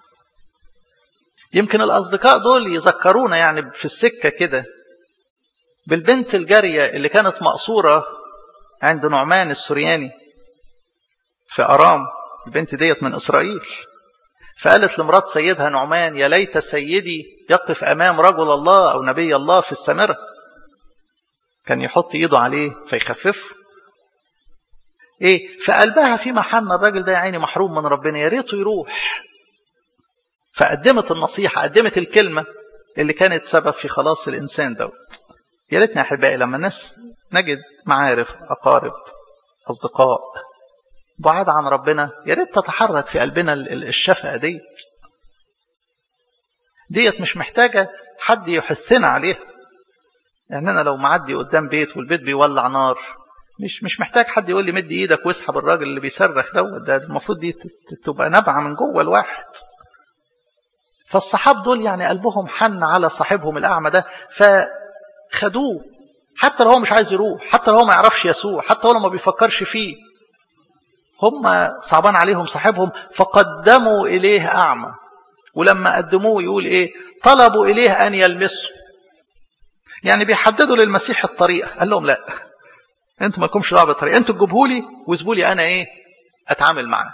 يمكن الأصدقاء دول يذكرونا يعني في السكة كده بالبنت الجارية اللي كانت مقصورة عند نعمان السرياني في أرام البنت ديت من إسرائيل فقالت لمرات سيدها نعمان يا ليت سيدي يقف أمام رجل الله أو نبي الله في السامرة كان يحط إيده عليه فيخففه ايه في قلبها في محنه الراجل ده يا عيني محروم من ربنا يا ريته يروح فقدمت النصيحه قدمت الكلمه اللي كانت سبب في خلاص الانسان دوت يا ريتنا يا احبائي لما الناس نجد معارف اقارب اصدقاء بعاد عن ربنا يا ريت تتحرك في قلبنا الشفقه ديت ديت مش محتاجه حد يحثنا عليها يعني انا لو معدي قدام بيت والبيت بيولع نار مش مش محتاج حد يقول لي مد ايدك واسحب الراجل اللي بيصرخ دوت ده المفروض دي تبقى نابعه من جوه الواحد فالصحاب دول يعني قلبهم حن على صاحبهم الاعمى ده فخدوه حتى لو هو مش عايز يروح حتى لو هو ما يعرفش يسوع حتى لو ما بيفكرش فيه هم صعبان عليهم صاحبهم فقدموا اليه اعمى ولما قدموه يقول ايه طلبوا اليه ان يلمسه يعني بيحددوا للمسيح الطريقه قال لهم لا انتوا ما لكمش دعوه بالطريقه انتوا تجيبوا لي واسيبوا لي انا ايه اتعامل معاه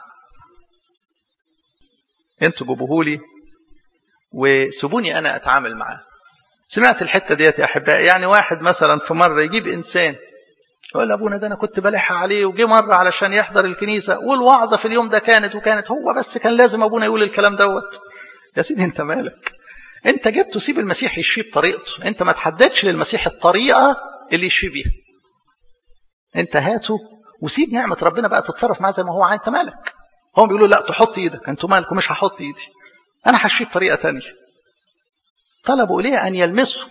انتوا جيبوه لي وسيبوني انا اتعامل معاه سمعت الحته ديت يا احبائي يعني واحد مثلا في مره يجيب انسان يقول ابونا ده انا كنت بلح عليه وجه مره علشان يحضر الكنيسه والوعظه في اليوم ده كانت وكانت هو بس كان لازم ابونا يقول الكلام دوت يا سيدي انت مالك انت جبته سيب المسيح يشفيه بطريقته انت ما تحددش للمسيح الطريقه اللي يشفيه بيها انت هاته وسيب نعمه ربنا بقى تتصرف معاه زي ما هو عايز انت مالك هم بيقولوا لا تحط ايدك انتوا مالكم مش هحط ايدي انا هشفيه بطريقه تانية طلبوا اليه ان يلمسه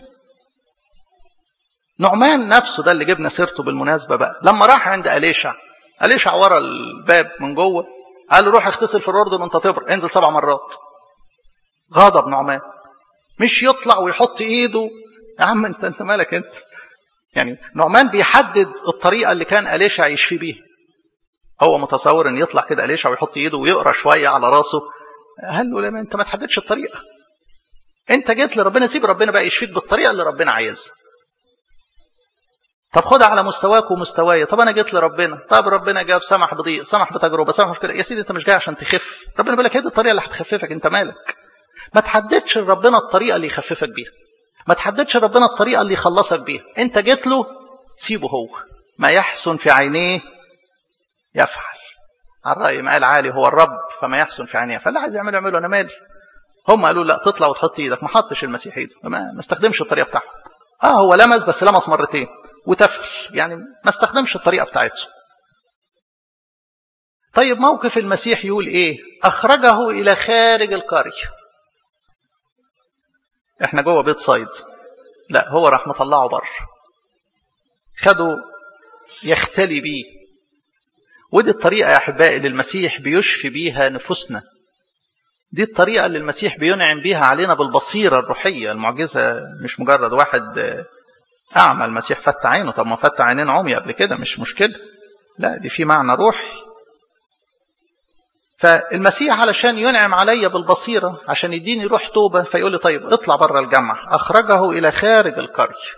نعمان نفسه ده اللي جبنا سيرته بالمناسبه بقى لما راح عند اليشع اليشع ورا الباب من جوه قال له روح اغتسل في الاردن وانت تبر انزل سبع مرات غضب نعمان مش يطلع ويحط ايده يا عم انت انت مالك انت يعني نعمان بيحدد الطريقه اللي كان اليشع يشفي بيها هو متصور ان يطلع كده اليشع ويحط ايده ويقرا شويه على راسه قال له لما انت ما تحددش الطريقه انت جيت لربنا سيب ربنا بقى يشفيك بالطريقه اللي ربنا عايزها طب خدها على مستواك ومستواي طب انا جيت لربنا طب ربنا جاب سمح بضيق سمح بتجربه سمح مشكله يا سيدي انت مش جاي عشان تخف ربنا بيقول لك هي دي الطريقه اللي هتخففك انت مالك ما تحددش لربنا الطريقه اللي يخففك بيها ما تحددش لربنا الطريقه اللي يخلصك بيها انت جيت له سيبه هو ما يحسن في عينيه يفعل على الرأي ما قال عالي هو الرب فما يحسن في عينيه فاللي عايز يعمله يعمله انا مالي هم قالوا لا تطلع وتحط ايدك ما حطش المسيح ايده ما, ما استخدمش الطريقه بتاعهم اه هو لمس بس لمس مرتين وتفل يعني ما استخدمش الطريقه بتاعته طيب موقف المسيح يقول ايه اخرجه الى خارج القريه احنا جوه بيت صيد لا هو راح مطلعه بره خده يختلي بيه ودي الطريقة يا أحبائي اللي المسيح بيشفي بيها نفوسنا دي الطريقة اللي المسيح بينعم بيها علينا بالبصيرة الروحية المعجزة مش مجرد واحد أعمى المسيح فتح عينه طب ما فتح عينين عمي قبل كده مش مشكلة لا دي في معنى روحي فالمسيح علشان ينعم عليا بالبصيرة عشان يديني روح توبة فيقول لي طيب اطلع بره الجامعة أخرجه إلى خارج القرية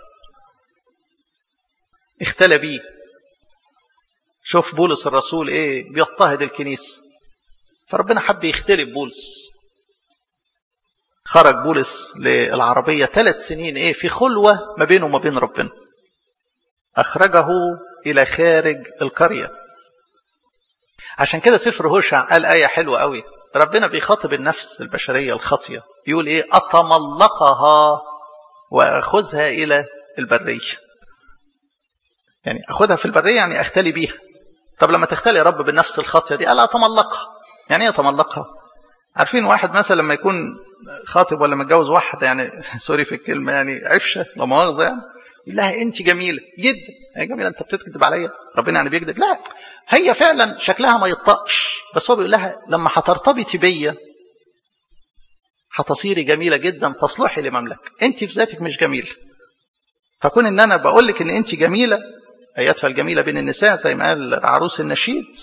اختلى بيه شوف بولس الرسول ايه بيضطهد الكنيسة فربنا حب يختلي بولس خرج بولس للعربية ثلاث سنين ايه في خلوة ما بينه وما بين ربنا أخرجه إلى خارج القرية عشان كده سفر هوشع قال آية حلوة قوي ربنا بيخاطب النفس البشرية الخاطية يقول إيه أتملقها وأخذها إلى البرية يعني أخذها في البرية يعني أختلي بيها طب لما تختلي يا رب بالنفس الخاطية دي قال أتملقها يعني إيه أتملقها عارفين واحد مثلا لما يكون خاطب ولا متجوز واحدة يعني سوري في الكلمة يعني عفشة لا مؤاخذة يعني يقول لها أنت جميلة جدا يا جميلة أنت بتكذب عليا ربنا يعني بيكذب لا هي فعلا شكلها ما يطقش بس هو بيقول لها لما هترتبطي بيا هتصيري جميلة جدا تصلحي لمملكة أنت في ذاتك مش جميلة فكون ان انا بقول لك ان انت جميله ايتها الجميله بين النساء زي ما قال عروس النشيد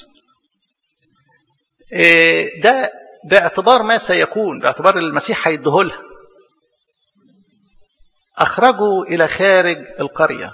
ده باعتبار ما سيكون باعتبار المسيح هيديهولها اخرجوا الى خارج القريه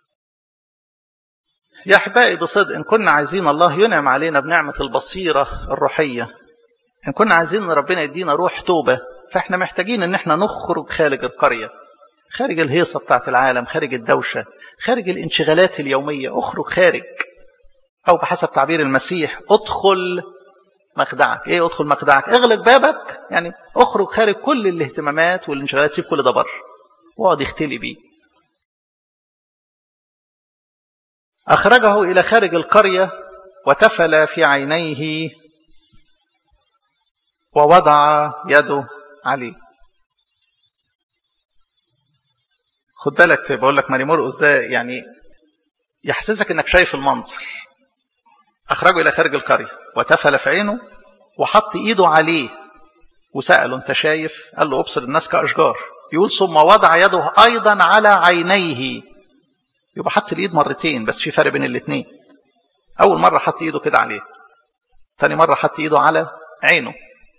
يا احبائي بصدق ان كنا عايزين الله ينعم علينا بنعمه البصيره الروحيه ان كنا عايزين ربنا يدينا روح توبه فاحنا محتاجين ان احنا نخرج خارج القريه خارج الهيصة بتاعت العالم خارج الدوشة خارج الانشغالات اليومية اخرج خارج أو بحسب تعبير المسيح ادخل مخدعك ايه ادخل مخدعك اغلق بابك يعني اخرج خارج كل الاهتمامات والانشغالات سيب كل ده بره واقعد يختلي بيه أخرجه إلى خارج القرية وتفل في عينيه ووضع يده عليه خد بالك بقول لك ماري مرقس ده يعني يحسسك انك شايف المنظر اخرجه الى خارج القريه وتفل في عينه وحط ايده عليه وساله انت شايف قال له ابصر الناس كاشجار يقول ثم وضع يده ايضا على عينيه يبقى حط الايد مرتين بس في فرق بين الاثنين اول مره حط ايده كده عليه تاني مره حط ايده على عينه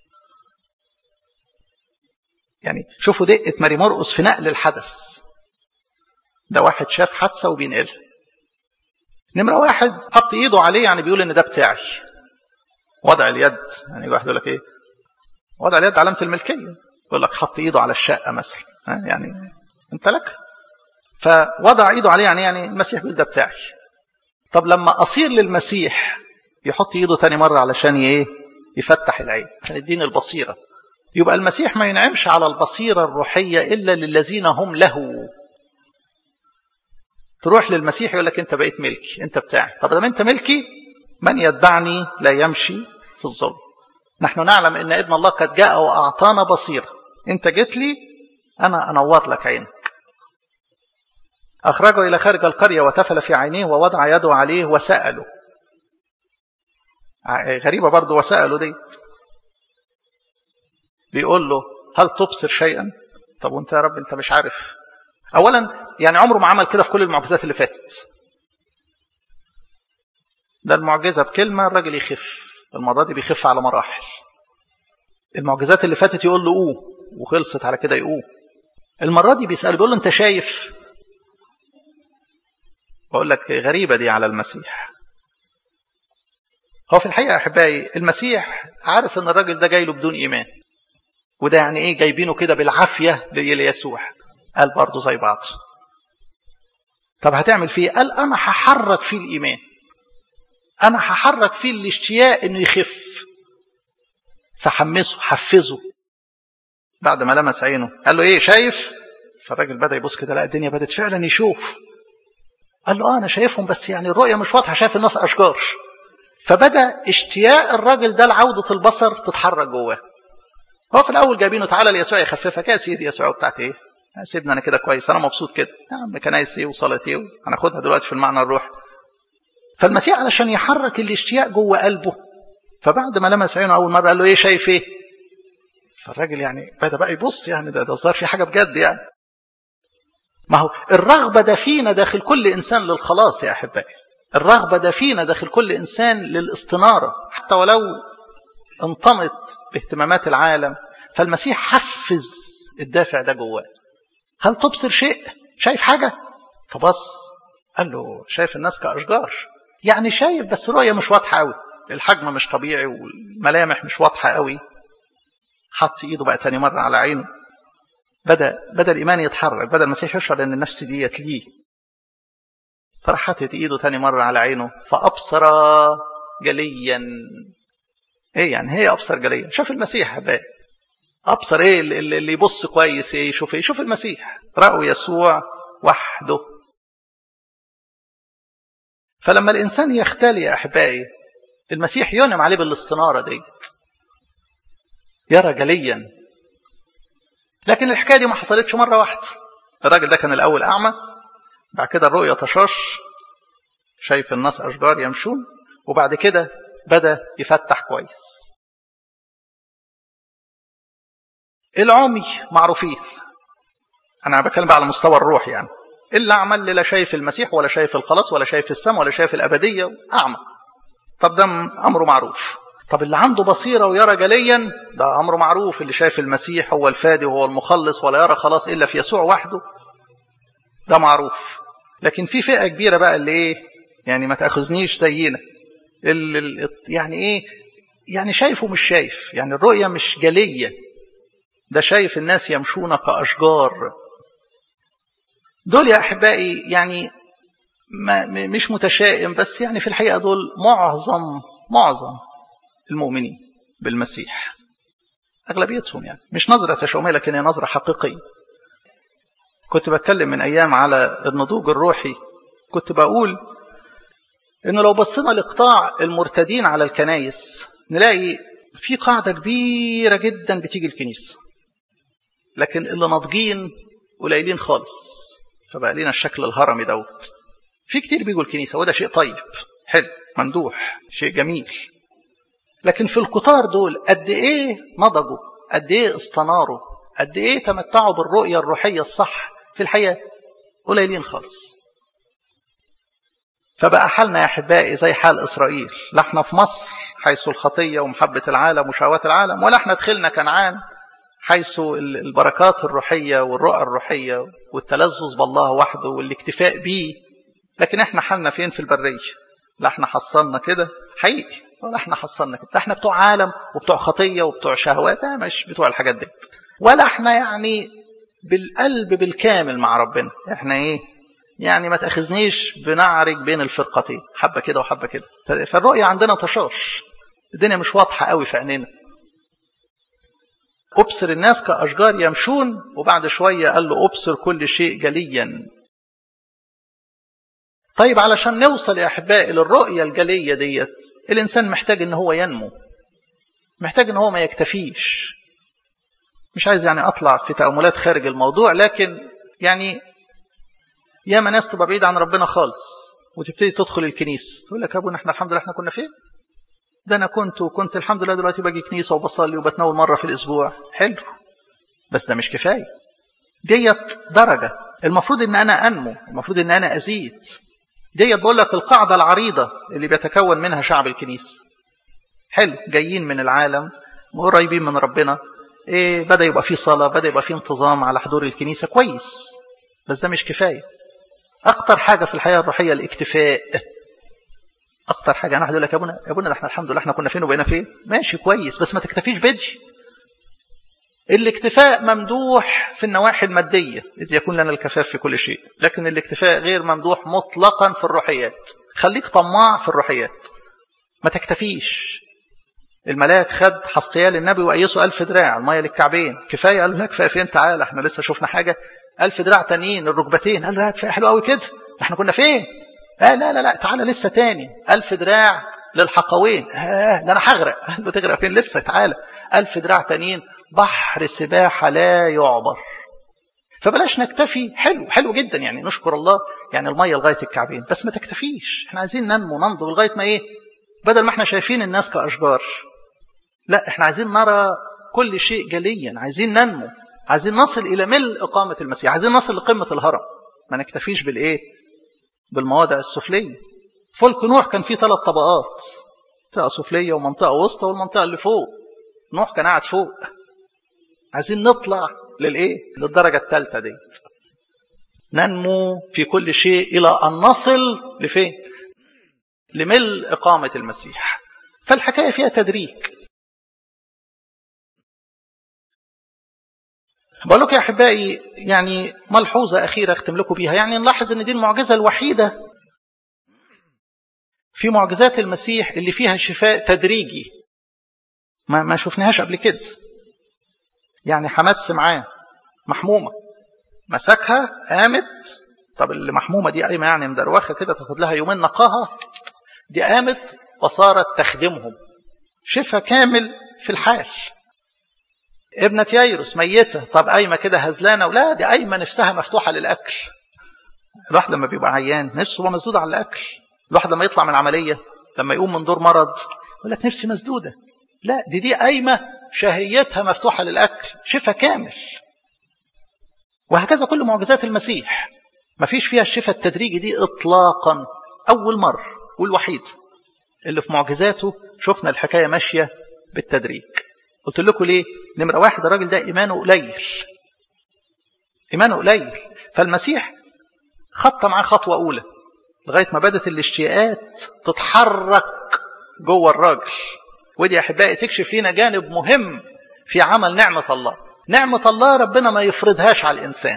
يعني شوفوا دقه ماري مرقس في نقل الحدث ده واحد شاف حادثه وبينقلها نمره واحد حط ايده عليه يعني بيقول ان ده بتاعي وضع اليد يعني واحد يقول لك ايه وضع اليد علامه الملكيه يقول لك حط ايده على الشقه مثلا يعني انت لك فوضع ايده عليه يعني يعني المسيح بيقول ده بتاعي طب لما اصير للمسيح يحط ايده تاني مره علشان ايه يفتح العين عشان يديني البصيره يبقى المسيح ما ينعمش على البصيره الروحيه الا للذين هم له تروح للمسيح يقول لك انت بقيت ملكي انت بتاعي طب ما انت ملكي من يتبعني لا يمشي في الظلم نحن نعلم ان ابن الله قد جاء واعطانا بصيره انت جيت لي انا انور لك عينك اخرجه الى خارج القريه وتفل في عينيه ووضع يده عليه وساله غريبه برضه وساله دي بيقول له هل تبصر شيئا طب وانت يا رب انت مش عارف اولا يعني عمره ما عمل كده في كل المعجزات اللي فاتت ده المعجزه بكلمه الراجل يخف المره دي بيخف على مراحل المعجزات اللي فاتت يقول له قوم وخلصت على كده يقوم المره دي بيسال بيقول له انت شايف بقول لك غريبه دي على المسيح هو في الحقيقه احبائي المسيح عارف ان الراجل ده جاي له بدون ايمان وده يعني ايه جايبينه كده بالعافيه ليسوع قال برضه زي بعض طب هتعمل فيه قال انا هحرك فيه الايمان انا هحرك فيه الاشتياق انه يخف فحمسه حفزه بعد ما لمس عينه قال له ايه شايف فالراجل بدا يبص كده لا الدنيا بدات فعلا يشوف قال له اه انا شايفهم بس يعني الرؤيه مش واضحه شايف الناس اشجار فبدا اشتياق الراجل ده لعوده البصر تتحرك جواه هو في الاول جايبينه تعالى ليسوع يخففك يا سيدي يسوع بتاعت ايه سيبنا انا كده كويس انا مبسوط كده يا عم كنايس ايه وصلاه ايه هناخدها دلوقتي في المعنى الروحي فالمسيح علشان يحرك الاشتياق جوه قلبه فبعد ما لمس عينه اول مره قال له ايه شايف ايه فالراجل يعني بدا بقى يبص يعني ده ده الظاهر في حاجه بجد يعني ما هو الرغبه ده فينا داخل كل انسان للخلاص يا احبائي الرغبه ده فينا داخل كل انسان للاستناره حتى ولو انطمت باهتمامات العالم فالمسيح حفز الدافع ده جواه هل تبصر شيء شايف حاجه فبص قال له شايف الناس كاشجار يعني شايف بس رؤيه مش واضحه قوي الحجم مش طبيعي والملامح مش واضحه قوي حط ايده بقى تاني مره على عينه بدا بدا الايمان يتحرك بدا المسيح يشعر ان النفس ديت ليه فراح حاطط ايده تاني مره على عينه فابصر جليا ايه يعني هي ابصر جليا شوف المسيح بقى ابصر ايه اللي يبص كويس ايه يشوف ايه يشوف المسيح راوا يسوع وحده فلما الانسان يختلي يا احبائي المسيح ينعم عليه بالاستناره ديت يرى جليا لكن الحكايه دي ما حصلتش مره واحده الراجل ده كان الاول اعمى بعد كده الرؤيه طشاش شايف الناس اشجار يمشون وبعد كده بدا يفتح كويس العمي معروفين انا بتكلم بقى على مستوى الروح يعني اللي عمل لا شايف المسيح ولا شايف الخلاص ولا شايف السماء ولا شايف الابديه اعمى طب ده امره معروف طب اللي عنده بصيره ويرى جليا ده امره معروف اللي شايف المسيح هو الفادي وهو المخلص ولا يرى خلاص الا في يسوع وحده ده معروف لكن في فئه كبيره بقى اللي ايه يعني ما تاخذنيش زينا اللي يعني ايه يعني شايفه مش شايف يعني الرؤيه مش جليه ده شايف الناس يمشون كاشجار دول يا احبائي يعني ما مش متشائم بس يعني في الحقيقه دول معظم معظم المؤمنين بالمسيح اغلبيتهم يعني مش نظره تشاؤميه لكن هي نظره حقيقيه كنت بتكلم من ايام على النضوج الروحي كنت بقول انه لو بصينا لقطاع المرتدين على الكنايس نلاقي في قاعده كبيره جدا بتيجي الكنيسه لكن اللي ناضجين قليلين خالص فبقى لنا الشكل الهرمي دوت في كتير بيجوا الكنيسه وده شيء طيب حلو ممدوح شيء جميل لكن في الكتار دول قد ايه نضجوا قد ايه استناروا قد ايه تمتعوا بالرؤيه الروحيه الصح في الحقيقه قليلين خالص فبقى حالنا يا احبائي زي حال اسرائيل لا احنا في مصر حيث الخطيه ومحبه العالم وشهوات العالم ولا احنا دخلنا كنعان حيث البركات الروحيه والرؤى الروحيه والتلذذ بالله وحده والاكتفاء به لكن احنا حالنا فين في البريه لا احنا حصلنا كده حقيقي ولا احنا حصلنا كده احنا بتوع عالم وبتوع خطيه وبتوع شهوات مش بتوع الحاجات دي ولا احنا يعني بالقلب بالكامل مع ربنا احنا ايه يعني ما تاخذنيش بنعرج بين الفرقتين حبه كده وحبه كده فالرؤيه عندنا طشاش الدنيا مش واضحه قوي في عينينا ابصر الناس كاشجار يمشون وبعد شويه قال له ابصر كل شيء جليا طيب علشان نوصل يا احبائي للرؤيه الجليه ديت الانسان محتاج ان هو ينمو محتاج ان هو ما يكتفيش مش عايز يعني اطلع في تاملات خارج الموضوع لكن يعني ياما ناس تبقى بعيد عن ربنا خالص وتبتدي تدخل الكنيسه تقول لك يا ابونا احنا الحمد لله احنا كنا فين ده انا كنت وكنت الحمد لله دلوقتي باجي كنيسه وبصلي وبتناول مره في الاسبوع حلو بس ده مش كفايه ديت درجه المفروض ان انا انمو المفروض ان انا ازيد ديت بقول لك القاعده العريضه اللي بيتكون منها شعب الكنيسه حلو جايين من العالم وقريبين من ربنا إيه بدا يبقى في صلاه بدا يبقى في انتظام على حضور الكنيسه كويس بس ده مش كفايه اكتر حاجه في الحياه الروحيه الاكتفاء اكتر حاجه انا هقول لك يا ابونا يا ابونا ده احنا الحمد لله احنا كنا فين وبقينا فين ماشي كويس بس ما تكتفيش بدي الاكتفاء ممدوح في النواحي الماديه اذ يكون لنا الكفاف في كل شيء لكن الاكتفاء غير ممدوح مطلقا في الروحيات خليك طماع في الروحيات ما تكتفيش الملاك خد حسقيال النبي وقيسه ألف دراع المية للكعبين كفاية قال له لا كفاية فين تعالى احنا لسه شفنا حاجة ألف دراع تانيين الركبتين قال له كفاية حلو قوي كده احنا كنا فين آه لا لا لا تعالى لسه تاني ألف دراع للحقوين آه ده أنا هغرق قال له تغرق فين لسه تعالى ألف دراع تانيين بحر سباحة لا يعبر فبلاش نكتفي حلو حلو جدا يعني نشكر الله يعني المية لغاية الكعبين بس ما تكتفيش احنا عايزين ننمو ننضج لغاية ما ايه بدل ما احنا شايفين الناس كأشجار لا احنا عايزين نرى كل شيء جليا عايزين ننمو عايزين نصل إلى ملء إقامة المسيح عايزين نصل لقمة الهرم ما نكتفيش بالإيه بالمواضع السفلية فلك نوح كان فيه ثلاث طبقات منطقة سفلية ومنطقة وسطى والمنطقة اللي فوق نوح كان قاعد فوق عايزين نطلع للإيه للدرجة الثالثة ديت ننمو في كل شيء إلى أن نصل لفين لملء إقامة المسيح فالحكاية فيها تدريج بقول لكم يا أحبائي يعني ملحوظة أخيرة أختم لكم بيها يعني نلاحظ أن دي المعجزة الوحيدة في معجزات المسيح اللي فيها شفاء تدريجي ما ما شفناهاش قبل كده يعني حماد سمعان محمومة مسكها قامت طب اللي محمومة دي قايمة يعني مدروخة كده تاخد لها يومين نقاها دي قامت وصارت تخدمهم شفاء كامل في الحال ابنة يايروس ميتة طب قايمة كده هزلانة ولا دي قايمة نفسها مفتوحة للأكل الواحد لما بيبقى عيان نفسه هو مسدود على الأكل الواحد لما يطلع من عملية لما يقوم من دور مرض يقول لك نفسي مسدودة لا دي دي قايمة شهيتها مفتوحة للأكل شفاء كامل وهكذا كل معجزات المسيح ما فيش فيها الشفاء التدريجي دي إطلاقا أول مرة والوحيد اللي في معجزاته شفنا الحكاية ماشية بالتدريج قلت لكم ليه نمرة واحد الراجل ده إيمانه قليل إيمانه قليل فالمسيح خط معاه خطوة أولى لغاية ما بدت الاشتياقات تتحرك جوه الراجل ودي يا أحبائي تكشف لنا جانب مهم في عمل نعمة الله نعمة الله ربنا ما يفرضهاش على الإنسان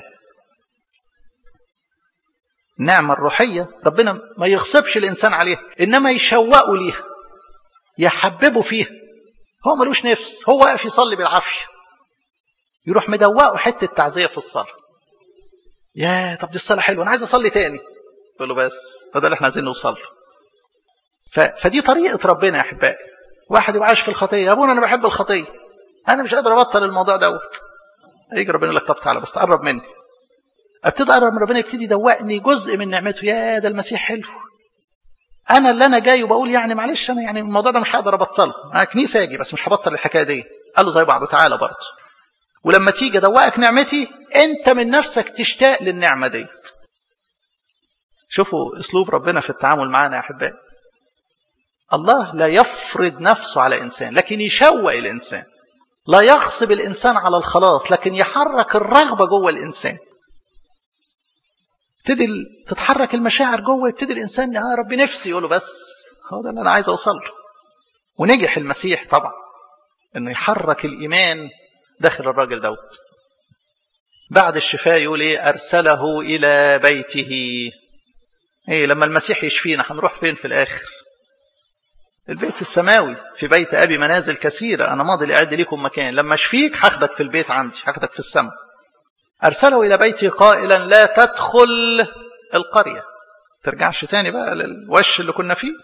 النعمة الروحية ربنا ما يغصبش الإنسان عليها إنما يشوقه ليها يحببه فيها هو ملوش نفس هو واقف يصلي بالعافية يروح مدوقه حتة تعزية في الصلاة يا طب دي الصلاة حلوة أنا عايز أصلي تاني يقول له بس هو ده اللي احنا عايزين نوصل له ف... فدي طريقة ربنا يا أحبائي واحد يبقى عايش في الخطية يا أبونا أنا بحب الخطية أنا مش قادر أبطل الموضوع دوت يجي ربنا يقول لك طب تعالى بس تقرب مني ابتدي اقرب من ربنا يبتدي يدوقني جزء من نعمته يا ده المسيح حلو انا اللي انا جاي وبقول يعني معلش انا يعني الموضوع ده مش هقدر ابطله انا كنيسه اجي بس مش هبطل الحكايه دي قال له زي بعض تعالى برضه ولما تيجي ادوقك نعمتي انت من نفسك تشتاق للنعمه ديت شوفوا اسلوب ربنا في التعامل معنا يا احبائي الله لا يفرض نفسه على انسان لكن يشوق الانسان لا يغصب الانسان على الخلاص لكن يحرك الرغبه جوه الانسان تبتدي تتحرك المشاعر جوه يبتدي الانسان يا ربي نفسي يقول له بس هو ده اللي انا عايز اوصل له ونجح المسيح طبعا انه يحرك الايمان داخل الراجل دوت بعد الشفاء يقول ايه ارسله الى بيته ايه لما المسيح يشفينا هنروح فين في الاخر البيت السماوي في بيت ابي منازل كثيره انا ماضي لاعد لكم مكان لما اشفيك هاخدك في البيت عندي هاخدك في السماء ارسله الى بيتي قائلا لا تدخل القريه ترجعش تاني بقى للوش اللي كنا فيه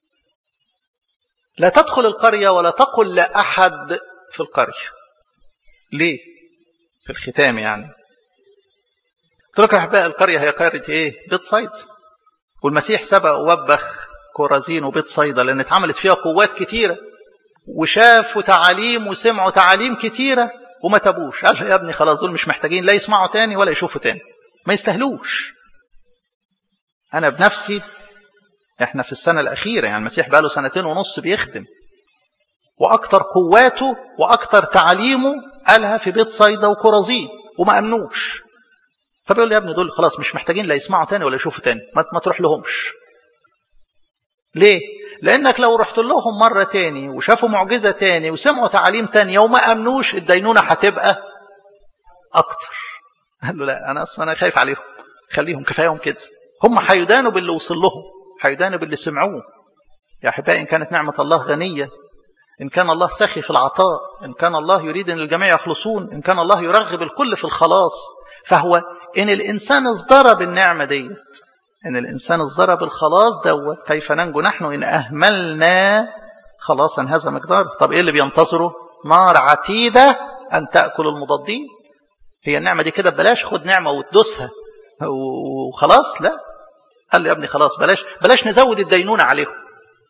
لا تدخل القريه ولا تقل لاحد في القريه ليه في الختام يعني قلت لك يا احباء القريه هي قريه ايه بيت صيد والمسيح سبق ووبخ كورازين وبيت صيدا لان اتعملت فيها قوات كتيره وشافوا تعاليم وسمعوا تعاليم كتيره وما تابوش قال يا ابني خلاص دول مش محتاجين لا يسمعوا تاني ولا يشوفوا تاني ما يستاهلوش انا بنفسي احنا في السنه الاخيره يعني المسيح بقى له سنتين ونص بيخدم واكتر قواته واكتر تعاليمه قالها في بيت صيدا وكرازين وما امنوش فبيقول لي يا ابني دول خلاص مش محتاجين لا يسمعوا تاني ولا يشوفوا تاني ما, ما تروح لهمش ليه لانك لو رحت لهم مره تاني وشافوا معجزه تاني وسمعوا تعاليم تانية وما امنوش الدينونه هتبقى اكتر قال له لا انا اصلا انا خايف عليهم خليهم كفايهم كده هم هيدانوا باللي وصل لهم هيدانوا باللي سمعوه يا احبائي ان كانت نعمه الله غنيه إن كان الله سخي في العطاء إن كان الله يريد أن الجميع يخلصون إن كان الله يرغب الكل في الخلاص فهو إن الإنسان ازدرى بالنعمة ديت إن الإنسان ازدرى بالخلاص دوت كيف ننجو نحن إن أهملنا خلاصا هذا مقدار طب إيه اللي بينتظره نار عتيدة أن تأكل المضادين هي النعمة دي كده بلاش خد نعمة وتدوسها وخلاص لا قال له يا ابني خلاص بلاش بلاش نزود الدينونة عليهم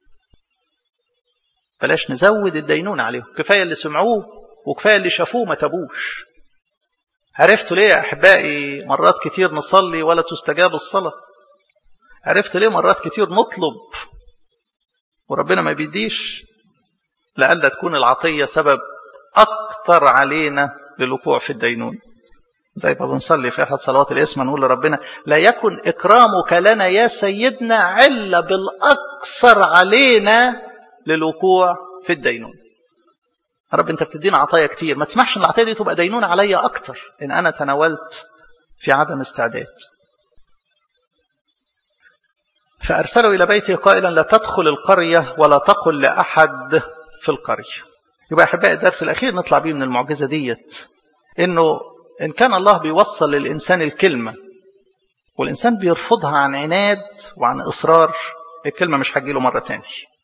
بلاش نزود الدينونة عليهم كفاية اللي سمعوه وكفاية اللي شافوه ما تابوش عرفتوا ليه يا أحبائي مرات كتير نصلي ولا تستجاب الصلاة عرفت ليه مرات كتير نطلب وربنا ما بيديش لألا تكون العطية سبب أكتر علينا للوقوع في الدينون زي ما بنصلي في أحد صلوات الاسم نقول لربنا لا يكن إكرامك لنا يا سيدنا علة بالأكثر علينا للوقوع في الدينون رب انت بتدينا عطايا كتير ما تسمحش ان العطايا دي تبقى دينون عليا اكتر ان انا تناولت في عدم استعداد فارسلوا الى بيته قائلا لا تدخل القريه ولا تقل لاحد في القريه يبقى احبائي الدرس الاخير نطلع بيه من المعجزه ديت انه ان كان الله بيوصل للانسان الكلمه والانسان بيرفضها عن عناد وعن اصرار الكلمه مش هتجيله مره تاني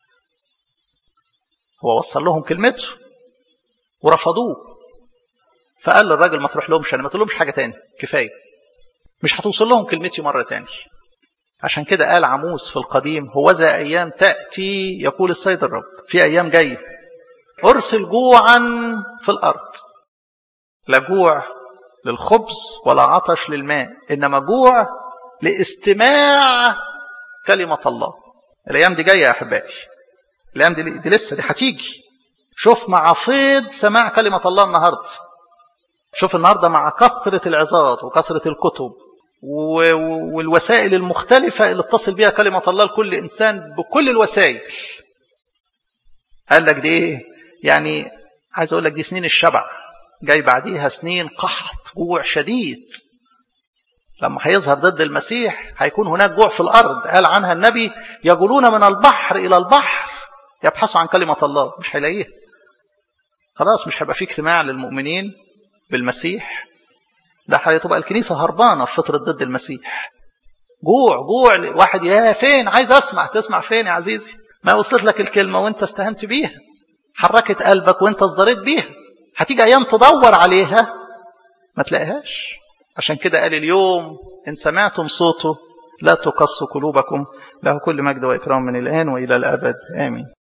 هو وصل لهم كلمته ورفضوه فقال للراجل ما تروح لهمش انا ما تقولهمش حاجه تاني كفايه مش هتوصل لهم كلمتي مره تاني عشان كده قال عموس في القديم هو ذا ايام تاتي يقول السيد الرب في ايام جايه ارسل جوعا في الارض لا جوع للخبز ولا عطش للماء انما جوع لاستماع كلمه الله الايام دي جايه يا احبائي الايام دي, دي لسه دي هتيجي شوف مع فيض سماع كلمه الله النهارده شوف النهارده مع كثره العظات وكثره الكتب والوسائل المختلفه اللي اتصل بها كلمه الله لكل انسان بكل الوسائل قال لك دي ايه يعني عايز اقول لك دي سنين الشبع جاي بعديها سنين قحط جوع شديد لما هيظهر ضد المسيح هيكون هناك جوع في الارض قال عنها النبي يجولون من البحر الى البحر يبحثوا عن كلمة الله مش هيلاقيها خلاص مش هيبقى في اجتماع للمؤمنين بالمسيح ده هتبقى الكنيسة هربانة في فترة ضد المسيح جوع جوع واحد يا فين عايز اسمع تسمع فين يا عزيزي ما وصلت لك الكلمة وانت استهنت بيها حركت قلبك وانت اصدريت بيها هتيجي ايام تدور عليها ما تلاقيهاش عشان كده قال اليوم ان سمعتم صوته لا تقصوا قلوبكم له كل مجد واكرام من الان والى الابد امين